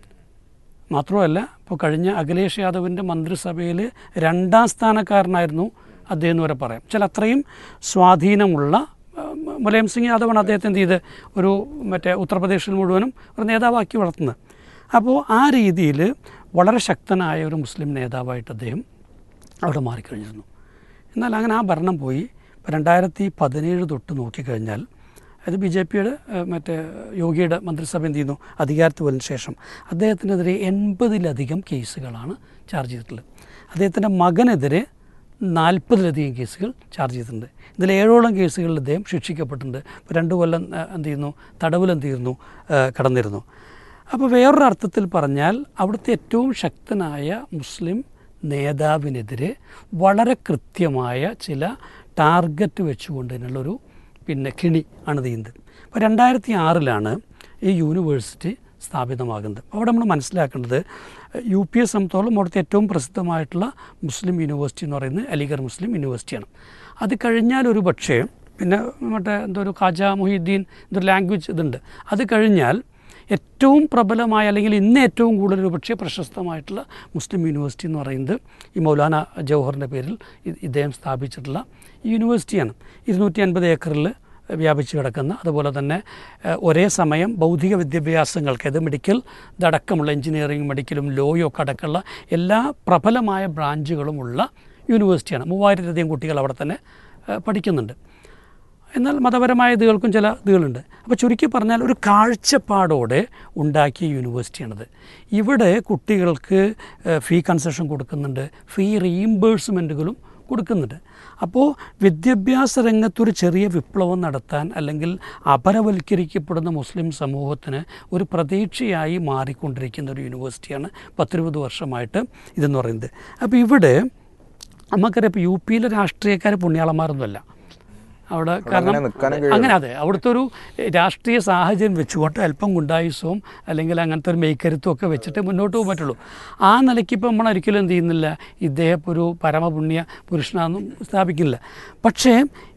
മാത്രമല്ല ഇപ്പോൾ കഴിഞ്ഞ അഖിലേഷ് യാദവിൻ്റെ മന്ത്രിസഭയിൽ രണ്ടാം സ്ഥാനക്കാരനായിരുന്നു അദ്ദേഹം എന്ന് വരെ പറയാം ചില അത്രയും സ്വാധീനമുള്ള ആ, മുലായം സിംഗ് യാദവാണ് അദ്ദേഹത്തെ എന്ത് ചെയ്ത് ഒരു മറ്റേ ഉത്തർപ്രദേശിൽ മുഴുവനും ഒരു നേതാവാക്കി വളർത്തുന്നത് അപ്പോൾ ആ രീതിയിൽ വളരെ ശക്തനായ ഒരു മുസ്ലിം നേതാവായിട്ട് അദ്ദേഹം അവിടെ മാറിക്കഴിഞ്ഞിരുന്നു എന്നാൽ അങ്ങനെ ആ ഭരണം പോയി ഇപ്പോൾ രണ്ടായിരത്തി പതിനേഴ് തൊട്ട് നോക്കിക്കഴിഞ്ഞാൽ അത് ബി ജെ പിയുടെ മറ്റേ യോഗിയുടെ മന്ത്രിസഭ എന്ത് ചെയ്യുന്നു അധികാരത്തിൽ വന്നതിന് ശേഷം അദ്ദേഹത്തിനെതിരെ എൺപതിലധികം കേസുകളാണ് ചാർജ് ചെയ്തിട്ടുള്ളത് അദ്ദേഹത്തിൻ്റെ മകനെതിരെ നാൽപ്പതിലധികം കേസുകൾ ചാർജ് ചെയ്തിട്ടുണ്ട് ഇതിൽ ഏഴോളം കേസുകളിൽ അദ്ദേഹം ശിക്ഷിക്കപ്പെട്ടിട്ടുണ്ട് ഇപ്പോൾ രണ്ട് കൊല്ലം ആ, എന്ത് ചെയ്യുന്നു തടവിൽ എന്ത് ചെയ്യുന്നു ആ, കടന്നിരുന്നു അപ്പോൾ വേറൊരു അർത്ഥത്തിൽ പറഞ്ഞാൽ അവിടുത്തെ ഏറ്റവും ശക്തനായ മുസ്ലിം നേതാവിനെതിരെ വളരെ കൃത്യമായ ചില ടാർഗറ്റ് വെച്ചുകൊണ്ട് തന്നെയുള്ളൊരു പിന്നെ കിണി ആണ് ഇത് ചെയ്യുന്നത് അപ്പോൾ രണ്ടായിരത്തി ആറിലാണ് ഈ യൂണിവേഴ്സിറ്റി സ്ഥാപിതമാകുന്നത് അവിടെ നമ്മൾ മനസ്സിലാക്കേണ്ടത് യു പി എ സംബന്ധിച്ചോളം അവിടുത്തെ ഏറ്റവും പ്രസിദ്ധമായിട്ടുള്ള മുസ്ലിം യൂണിവേഴ്സിറ്റി എന്ന് പറയുന്നത് അലിഗർ മുസ്ലിം യൂണിവേഴ്സിറ്റിയാണ് അത് കഴിഞ്ഞാൽ ഒരു പക്ഷേ പിന്നെ മറ്റേ എന്തോ ഒരു ഖാജ മൊഹീദ്ദീൻ എന്തൊരു ലാംഗ്വേജ് ഇതുണ്ട് അത് കഴിഞ്ഞാൽ ഏറ്റവും പ്രബലമായ അല്ലെങ്കിൽ ഇന്ന് ഏറ്റവും കൂടുതൽ ഒരു പക്ഷേ പ്രശസ്തമായിട്ടുള്ള മുസ്ലിം യൂണിവേഴ്സിറ്റി എന്ന് പറയുന്നത് ഈ മൗലാന ജവഹറിൻ്റെ പേരിൽ ഇ- ഇദ്ദേഹം സ്ഥാപിച്ചിട്ടുള്ള ഈ യൂണിവേഴ്സിറ്റിയാണ് ഇരുന്നൂറ്റി അൻപത് ഏക്കറിൽ വ്യാപിച്ച് കിടക്കുന്ന അതുപോലെ തന്നെ ഏഹ്, ഒരേ സമയം ബൗദ്ധിക വിദ്യാഭ്യാസങ്ങൾക്ക് അത് മെഡിക്കൽ ഇതടക്കമുള്ള എഞ്ചിനീയറിംഗ് മെഡിക്കലും ലോയും ഒക്കെ അടക്കമുള്ള എല്ലാ പ്രബലമായ ബ്രാഞ്ചുകളുമുള്ള യൂണിവേഴ്സിറ്റിയാണ് മൂവായിരത്തിലധികം കുട്ടികൾ അവിടെ തന്നെ ഏഹ്, പഠിക്കുന്നുണ്ട് എന്നാൽ മതപരമായ ഇതുകൾക്കും ചില ഇതുകളുണ്ട് അപ്പോൾ ചുരുക്കി പറഞ്ഞാൽ ഒരു കാഴ്ചപ്പാടോടെ ഉണ്ടാക്കിയ യൂണിവേഴ്സിറ്റിയാണിത് ഇവിടെ കുട്ടികൾക്ക് ഏഹ്, ഫീ കൺസെഷൻ കൊടുക്കുന്നുണ്ട് ഫീ റീഇംബേഴ്സ്മെൻറ്റുകളും കൊടുക്കുന്നുണ്ട് അപ്പോൾ വിദ്യാഭ്യാസ രംഗത്തൊരു ചെറിയ വിപ്ലവം നടത്താൻ അല്ലെങ്കിൽ അപരവൽക്കരിക്കപ്പെടുന്ന മുസ്ലിം സമൂഹത്തിന് ഒരു പ്രതീക്ഷയായി മാറിക്കൊണ്ടിരിക്കുന്ന ഒരു യൂണിവേഴ്സിറ്റിയാണ് പത്തിരുപത് വർഷമായിട്ട് ഇതെന്ന് പറയുന്നത് അപ്പോൾ ഇവിടെ നമുക്കറിയാം ഇപ്പോൾ യു പിയിലെ രാഷ്ട്രീയക്കാർ പുണ്യാളന്മാരൊന്നുമല്ല അവിടെ കാരണം അങ്ങനെ അതെ അവിടുത്തെ ഒരു രാഷ്ട്രീയ സാഹചര്യം വെച്ചുകൊണ്ട് അല്പം ഗുണ്ടായുസവും അല്ലെങ്കിൽ അങ്ങനത്തെ ഒരു മെയ്ക്കരുത്തും ഒക്കെ വെച്ചിട്ട് മുന്നോട്ട് പോകാൻ പറ്റുള്ളൂ ആ നിലയ്ക്ക് ഇപ്പം നമ്മൾ ഒരിക്കലും എന്ത് ചെയ്യുന്നില്ല ഇദ്ദേഹം ഇപ്പൊ ഒരു പരമപുണ്യ പുരുഷനാണെന്നും സ്ഥാപിക്കുന്നില്ല പക്ഷേ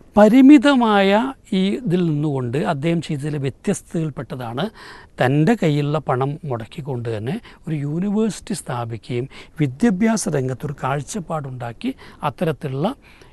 പരിമിതമായ ഈ ഇതിൽ നിന്നുകൊണ്ട് അദ്ദേഹം ചെയ്തതിൽ വ്യത്യസ്തതയിൽപ്പെട്ടതാണ് തൻ്റെ കയ്യിലുള്ള പണം മുടക്കിക്കൊണ്ട് തന്നെ ഒരു യൂണിവേഴ്സിറ്റി സ്ഥാപിക്കുകയും വിദ്യാഭ്യാസ രംഗത്തൊരു കാഴ്ചപ്പാടുണ്ടാക്കി അത്തരത്തിലുള്ള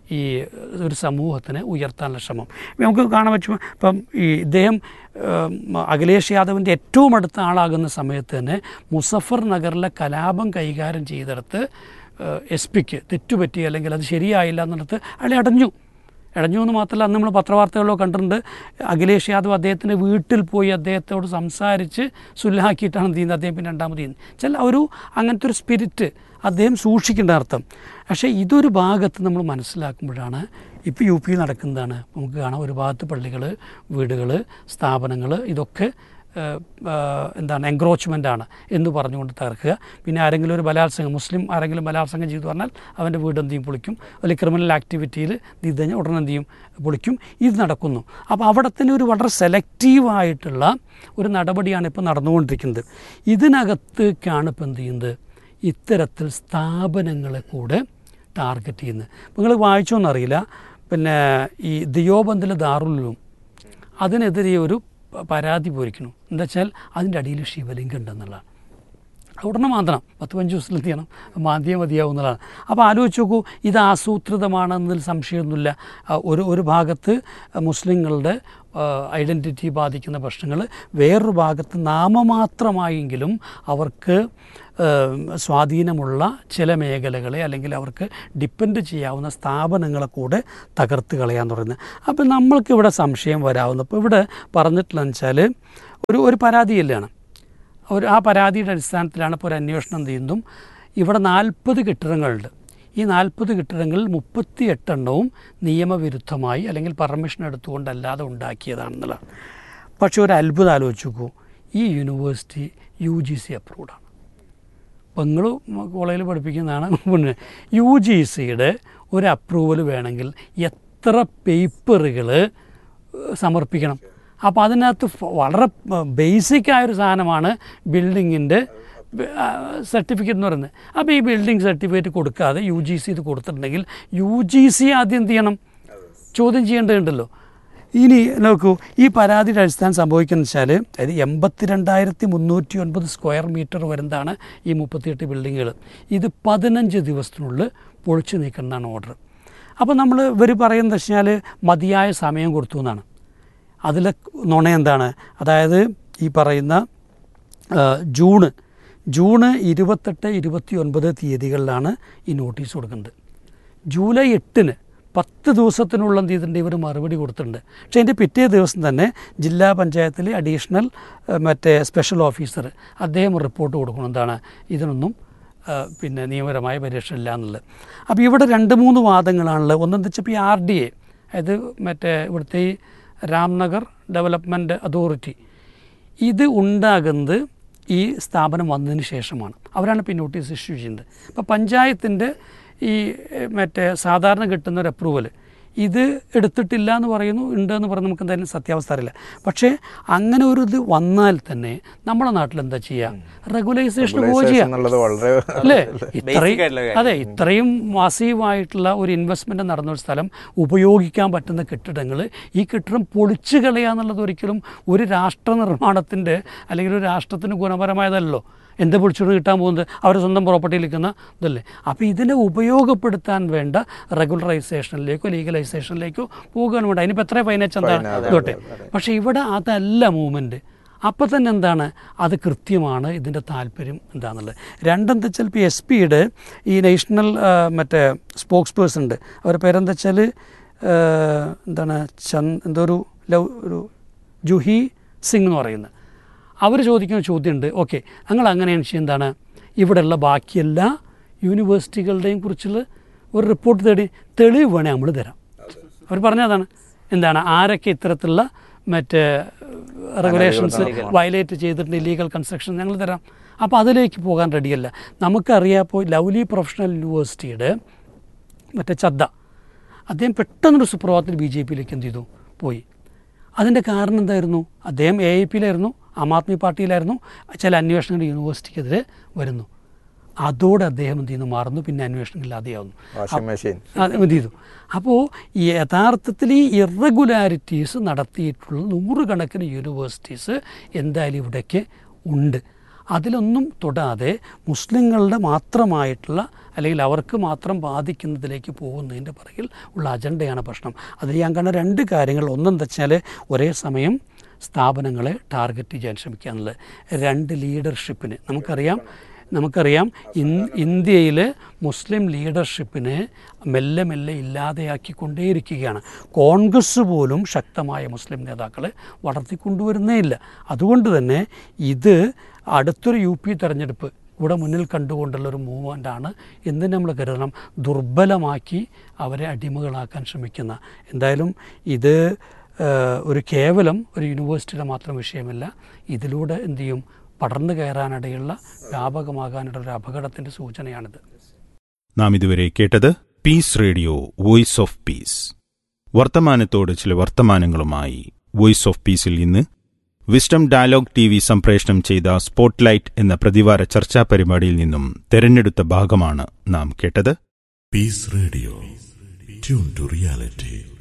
ഈ ഒരു സമൂഹത്തിനെ ഉയർത്താനുള്ള ശ്രമം ഇപ്പം നമുക്ക് കാണാൻ പറ്റും ഇപ്പം ഈ ഇദ്ദേഹം ഏം, അഖിലേഷ് യാദവിൻ്റെ ഏറ്റവും അടുത്ത ആളാകുന്ന സമയത്ത് തന്നെ മുസഫർ നഗറിലെ കലാപം കൈകാര്യം ചെയ്തെടുത്ത് എസ് പിക്ക് തെറ്റുപറ്റി അല്ലെങ്കിൽ അത് ശരിയായില്ല എന്നിടത്ത് അയാളെ അടഞ്ഞു ഇടഞ്ഞു എന്ന് മാത്രമല്ല അന്ന് നമ്മൾ പത്രവാർത്തകളിലോ കണ്ടിട്ടുണ്ട് അഖിലേഷ് യാദവ് അദ്ദേഹത്തിൻ്റെ വീട്ടിൽ പോയി അദ്ദേഹത്തോട് സംസാരിച്ച് സുല്ലാക്കിയിട്ടാണ് എന്ത് ചെയ്യുന്നത് അദ്ദേഹം പിന്നെ രണ്ടാമത് ചെയ്യുന്നത് ചില ഒരു അങ്ങനത്തെ ഒരു സ്പിരിറ്റ് അദ്ദേഹം സൂക്ഷിക്കേണ്ട അർത്ഥം പക്ഷേ ഇതൊരു ഭാഗത്ത് നമ്മൾ മനസ്സിലാക്കുമ്പോഴാണ് ഇപ്പോൾ യു പി നടക്കുന്നതാണ് നമുക്ക് കാണാം ഒരു ഭാഗത്ത് പള്ളികൾ വീടുകൾ സ്ഥാപനങ്ങൾ ഇതൊക്കെ ഏഹ്, ഏഹ്, എന്താണ് എൻക്രോച്ച്മെൻ്റ് ആണ് എന്ന് പറഞ്ഞുകൊണ്ട് തകർക്കുക പിന്നെ ആരെങ്കിലും ഒരു ബലാത്സംഗം മുസ്ലിം ആരെങ്കിലും ബലാത്സംഗം ചെയ്തു പറഞ്ഞാൽ അവൻ്റെ വീട് എന്ത് ചെയ്യും പൊളിക്കും അല്ലെങ്കിൽ ക്രിമിനൽ ആക്ടിവിറ്റിയിൽ ഇത് കഴിഞ്ഞാൽ ഉടനെ എന്ത് ചെയ്യും പൊളിക്കും ഇത് നടക്കുന്നു അപ്പോൾ അവിടെ തന്നെ ഒരു വളരെ സെലക്റ്റീവായിട്ടുള്ള ഒരു നടപടിയാണ് ഇപ്പോൾ നടന്നുകൊണ്ടിരിക്കുന്നത് ഇതിനകത്തേക്കാണ് ഇപ്പോൾ എന്ത് ചെയ്യുന്നത് ഇത്തരത്തിൽ സ്ഥാപനങ്ങളെ കൂടെ ടാർഗറ്റ് ചെയ്യുന്നത് നിങ്ങൾ വായിച്ചോന്നറിയില്ല പിന്നെ ഈ ദിയോബന്ദിലെ ദാറുലും അതിനെതിരെ ഒരു പ- പരാതി പോയിരിക്കുന്നു എന്താ വെച്ചാൽ അതിൻ്റെ അടിയിൽ ശിവലിംഗം ഉണ്ടെന്നുള്ളതാണ് ഉടനെ മാന്തണം പത്ത് പഞ്ച് ദിവസത്തിൽ എന്ത് ചെയ്യണം മാന്തിയേ മതിയാവും എന്നുള്ളതാണ് അപ്പോൾ ആലോചിച്ച് നോക്കൂ ഇത് ആസൂത്രിതമാണെന്നതിൽ സംശയമൊന്നുമില്ല ആ, ഒരു ഒരു ഭാഗത്ത് മുസ്ലിങ്ങളുടെ ഐഡൻറ്റിറ്റി ബാധിക്കുന്ന പ്രശ്നങ്ങൾ വേറൊരു ഭാഗത്ത് നാമമാത്രമായെങ്കിലും അവർക്ക് ഏം, സ്വാധീനമുള്ള ചില മേഖലകളെ അല്ലെങ്കിൽ അവർക്ക് ഡിപ്പെൻഡ് ചെയ്യാവുന്ന സ്ഥാപനങ്ങളെ കൂടെ തകർത്ത് കളയാൻ തുടങ്ങുന്നത് അപ്പോൾ നമ്മൾക്ക് ഇവിടെ സംശയം വരാവുന്ന ഇപ്പോൾ ഇവിടെ പറഞ്ഞിട്ടുള്ളതെന്ന് വെച്ചാൽ ഒരു ഒരു പരാതിയില്ലാണ് ഒരു ആ പരാതിയുടെ അടിസ്ഥാനത്തിലാണ് ഇപ്പോൾ ഒരു അന്വേഷണം എന്ത് ചെയ്യുന്നതും ഇവിടെ നാൽപ്പത് കെട്ടിടങ്ങളുണ്ട് ഈ നാൽപ്പത് കെട്ടിടങ്ങളിൽ മുപ്പത്തി എട്ടെണ്ണവും നിയമവിരുദ്ധമായി അല്ലെങ്കിൽ പെർമിഷൻ എടുത്തുകൊണ്ടല്ലാതെ ഉണ്ടാക്കിയതാണെന്നുള്ളതാണ് പക്ഷേ ഒരു അത്ഭുതം ആലോചിച്ച് നോക്കൂ ഈ യൂണിവേഴ്സിറ്റി യു ജി സി അപ്രൂവ്ഡാണ് പെങ്ങൾ കോളേജിൽ പഠിപ്പിക്കുന്നതാണ് പിന്നെ യു ജി സിയുടെ ഒരു അപ്രൂവൽ വേണമെങ്കിൽ എത്ര പേപ്പറുകൾ സമർപ്പിക്കണം അപ്പോൾ അതിനകത്ത് ഫ- വളരെ ബേസിക് ആയൊരു സാധനമാണ് ബിൽഡിങ്ങിൻ്റെ സർട്ടിഫിക്കറ്റ് എന്ന് പറയുന്നത് അപ്പോൾ ഈ ബിൽഡിംഗ് സർട്ടിഫിക്കറ്റ് കൊടുക്കാതെ യു ജി സി ഇത് കൊടുത്തിട്ടുണ്ടെങ്കിൽ യു ജി സി ആദ്യം എന്ത് ചെയ്യണം ചോദ്യം ചെയ്യേണ്ടതുണ്ടല്ലോ ഇനി നോക്കൂ ഈ പരാതിയുടെ അടിസ്ഥാനം സംഭവിക്കുന്നത് വെച്ചാൽ അതായത് എൺപത്തിരണ്ടായിരത്തി മുന്നൂറ്റി ഒൻപത് സ്ക്വയർ മീറ്റർ വരുന്നതാണ് ഈ മുപ്പത്തിയെട്ട് ബിൽഡിങ്ങുകൾ ഇത് പതിനഞ്ച് ദിവസത്തിനുള്ളിൽ പൊളിച്ചു നീക്കുന്നതാണ് ഓർഡർ അപ്പോൾ നമ്മൾ ഇവർ പറയുന്നത് വെച്ചാൽ മതിയായ സമയം കൊടുത്തു എന്നാണ് അതിലെ നുണ എന്താണ് അതായത് ഈ പറയുന്ന ആ, ജൂണ് ജൂണ് ഇരുപത്തെട്ട് ഇരുപത്തി ഒൻപത് തീയതികളിലാണ് ഈ നോട്ടീസ് കൊടുക്കുന്നത് ജൂലൈ എട്ടിന് പത്ത് ദിവസത്തിനുള്ള എന്ത് ചെയ്തിട്ടുണ്ട് ഇവർ മറുപടി കൊടുത്തിട്ടുണ്ട് പക്ഷേ അതിൻ്റെ പിറ്റേ ദിവസം തന്നെ ജില്ലാ പഞ്ചായത്തിലെ അഡീഷണൽ ആ, മറ്റേ സ്പെഷ്യൽ ഓഫീസർ അദ്ദേഹം റിപ്പോർട്ട് കൊടുക്കണം എന്താണ് ഇതിനൊന്നും ആ, പിന്നെ നിയമപരമായ പരിരക്ഷ ഇല്ല എന്നുള്ളത് അപ്പോൾ ഇവിടെ രണ്ട് മൂന്ന് വാദങ്ങളാണുള്ളത് ഒന്നെന്താ വെച്ചാൽ ഇപ്പോൾ ഈ ആർ ഡി എ അതായത് മറ്റേ ഇവിടുത്തെ ഈ രാംനഗർ ഡെവലപ്മെൻറ്റ് അതോറിറ്റി ഇത് ഉണ്ടാകുന്നത് ഈ സ്ഥാപനം വന്നതിന് ശേഷമാണ് അവരാണ് ഇപ്പോൾ നോട്ടീസ് ഇഷ്യൂ ചെയ്യുന്നത് അപ്പോൾ പഞ്ചായത്തിൻ്റെ ഈ എഹ്, മറ്റേ സാധാരണ കിട്ടുന്ന ഒരു അപ്രൂവൽ ഇത് എടുത്തിട്ടില്ല എന്ന് പറയുന്നു ഉണ്ട് എന്ന് പറയുന്നത് നമുക്ക് എന്തായാലും സത്യാവസ്ഥ അറിയില്ല പക്ഷേ അങ്ങനെ ഒരു ഇത് വന്നാൽ തന്നെ നമ്മുടെ നാട്ടിൽ എന്താ ചെയ്യുക റെഗുലൈസേഷൻ പോവുക ചെയ്യുക എന്നുള്ളത് വളരെ അല്ലേ Basic ഇത്രയും ആയിട്ടുള്ള കാര്യം. അതെ ഇത്രയും മാസീവായിട്ടുള്ള ഒരു ഇൻവെസ്റ്റ്മെന്റ് നടന്ന ഒരു സ്ഥലം ഉപയോഗിക്കാൻ പറ്റുന്ന കെട്ടിടങ്ങൾ ഈ കെട്ടിടം പൊളിച്ചു കളയുക എന്നുള്ളത് ഒരിക്കലും ഒരു രാഷ്ട്ര നിർമ്മാണത്തിൻ്റെ അല്ലെങ്കിൽ ഒരു രാഷ്ട്രത്തിന് ഗുണപരമായതല്ലോ എന്ത് പൊളിച്ചുകൊണ്ട് കിട്ടാൻ പോകുന്നത് അവരുടെ സ്വന്തം പ്രോപ്പർട്ടിയിൽ നിൽക്കുന്ന ഇതല്ലേ അപ്പോൾ ഇതിനെ ഉപയോഗപ്പെടുത്താൻ വേണ്ട റെഗുലറൈസേഷനിലേക്കോ ലീഗലൈസേഷനിലേക്കോ പോകുകയാണ് വേണ്ട അതിനിപ്പോൾ എത്ര ഫൈനാൻസ് എന്താണ് ഇതോട്ടെ പക്ഷേ ഇവിടെ അതല്ല മൂവ്മെൻറ്റ് അപ്പോൾ തന്നെ എന്താണ് അത് കൃത്യമാണ് ഇതിൻ്റെ താല്പര്യം എന്താണെന്നുള്ളത് രണ്ടെന്താ വെച്ചാൽ ഇപ്പോൾ എസ് പിയുടെ ഈ നാഷണൽ ആ, മറ്റേ സ്പോക്സ് പേഴ്സൺ ഉണ്ട് അവരുടെ പേരെന്താ വെച്ചാൽ എന്താണ് ചന്ദ് എന്തോ ഒരു ലവ് ഒരു ജുഹി സിംഗ് എന്ന് പറയുന്നത് അവർ ചോദിക്കുന്ന ചോദ്യമുണ്ട് ഓക്കെ ഞങ്ങൾ അങ്ങനെയാണ് ചെയ്യുന്നത് എന്താണ് ഇവിടെയുള്ള ബാക്കി എല്ലാ യൂണിവേഴ്സിറ്റികളുടെയും കുറിച്ചുള്ള ഒരു റിപ്പോർട്ട് തേടി തെളിവ് വേണേൽ നമ്മൾ തരാം അവർ പറഞ്ഞതാണ് എന്താണ് ആരൊക്കെ ഇത്തരത്തിലുള്ള മറ്റേ റെഗുലേഷൻസ് വയലേറ്റ് ചെയ്തിട്ടുണ്ട് ഇല്ലീഗൽ കൺസ്ട്രക്ഷൻ ഞങ്ങൾ തരാം അപ്പോൾ അതിലേക്ക് പോകാൻ റെഡിയല്ല നമുക്കറിയാം ഇപ്പോൾ ലവ്ലി പ്രൊഫഷണൽ യൂണിവേഴ്സിറ്റിയുടെ മറ്റേ ചദ്ദ അദ്ദേഹം പെട്ടെന്നൊരു സുപ്രഭാതത്തിൽ ബി ജെ പിയിലേക്ക് എന്ത് ചെയ്തു പോയി അതിൻ്റെ കാരണം എന്തായിരുന്നു അദ്ദേഹം എ ഐ പിയിലായിരുന്നു ആം ആദ്മി പാർട്ടിയിലായിരുന്നു ചില അന്വേഷണങ്ങൾ യൂണിവേഴ്സിറ്റിക്കെതിരെ വരുന്നു അതോടെ അദ്ദേഹം എന്ത് ചെയ്യുന്നു മാറുന്നു പിന്നെ അന്വേഷണം ഇല്ലാതെയാവുന്നു വാഷിംഗ് മെഷീൻ അത് എന്ത് ചെയ്തു അപ്പോൾ യഥാർത്ഥത്തിൽ ഈ ഇറഗുലാരിറ്റീസ് നടത്തിയിട്ടുള്ള നൂറുകണക്കിന് യൂണിവേഴ്സിറ്റീസ് എന്തായാലും ഇവിടേക്ക് ഉണ്ട് അതിലൊന്നും തൊടാതെ മുസ്ലിങ്ങളുടെ മാത്രമായിട്ടുള്ള അല്ലെങ്കിൽ അവർക്ക് മാത്രം ബാധിക്കുന്നതിലേക്ക് പോകുന്നതിൻ്റെ പിറകിൽ ഉള്ള അജണ്ടയാണ് പ്രശ്നം അതിൽ ഞാൻ കാണുന്ന രണ്ട് കാര്യങ്ങൾ ഒന്നെന്താ വെച്ചാൽ ഒരേ സമയം സ്ഥാപനങ്ങളെ ടാർഗറ്റ് ചെയ്യാൻ ശ്രമിക്കുക എന്നുള്ളത് രണ്ട് ലീഡർഷിപ്പിന് നമുക്കറിയാം നമുക്കറിയാം ഇൻ ഇന്ത്യയിൽ മുസ്ലിം ലീഡർഷിപ്പിനെ മെല്ലെ മെല്ലെ ഇല്ലാതെയാക്കിക്കൊണ്ടേയിരിക്കുകയാണ് കോൺഗ്രസ് പോലും ശക്തമായ മുസ്ലിം നേതാക്കളെ വളർത്തിക്കൊണ്ടുവരുന്നേ ഇല്ല അതുകൊണ്ട് തന്നെ ഇത് അടുത്തൊരു യു പി തെരഞ്ഞെടുപ്പ് ഇവിടെ മുന്നിൽ കണ്ടുകൊണ്ടുള്ളൊരു മൂവ്മെൻ്റാണ് എന്ന് നമ്മൾ കരുതണം ദുർബലമാക്കി അവരെ അടിമകളാക്കാൻ ശ്രമിക്കുന്ന എന്തായാലും ഇത് ഏഹ്, ഒരു കേവലം ഒരു യൂണിവേഴ്സിറ്റിയുടെ മാത്രം വിഷയമല്ല ഇതിലൂടെ എന്ത് ചെയ്യും പടർന്നു കയറാനിടയുള്ള വ്യാപകമാകാനുള്ള ഒരു അപകടത്തിൻ്റെ സൂചനയാണിത് നാം ഇതുവരെ കേട്ടത് peace radio voice of peace വർത്തമാനത്തോട് ചില വർത്തമാനങ്ങളുമായി വോയിസ് ഓഫ് പീസിൽ ഇന്ന് വിസ്ഡം ഡയലോഗ് ടി വി സംപ്രേഷണം ചെയ്ത സ്പോട്ട്ലൈറ്റ് എന്ന പ്രതിവാര ചർച്ചാ പരിപാടിയിൽ നിന്നും തെരഞ്ഞെടുത്ത ഭാഗമാണ് നാം കേട്ടത് Peace Radio. Tune to reality.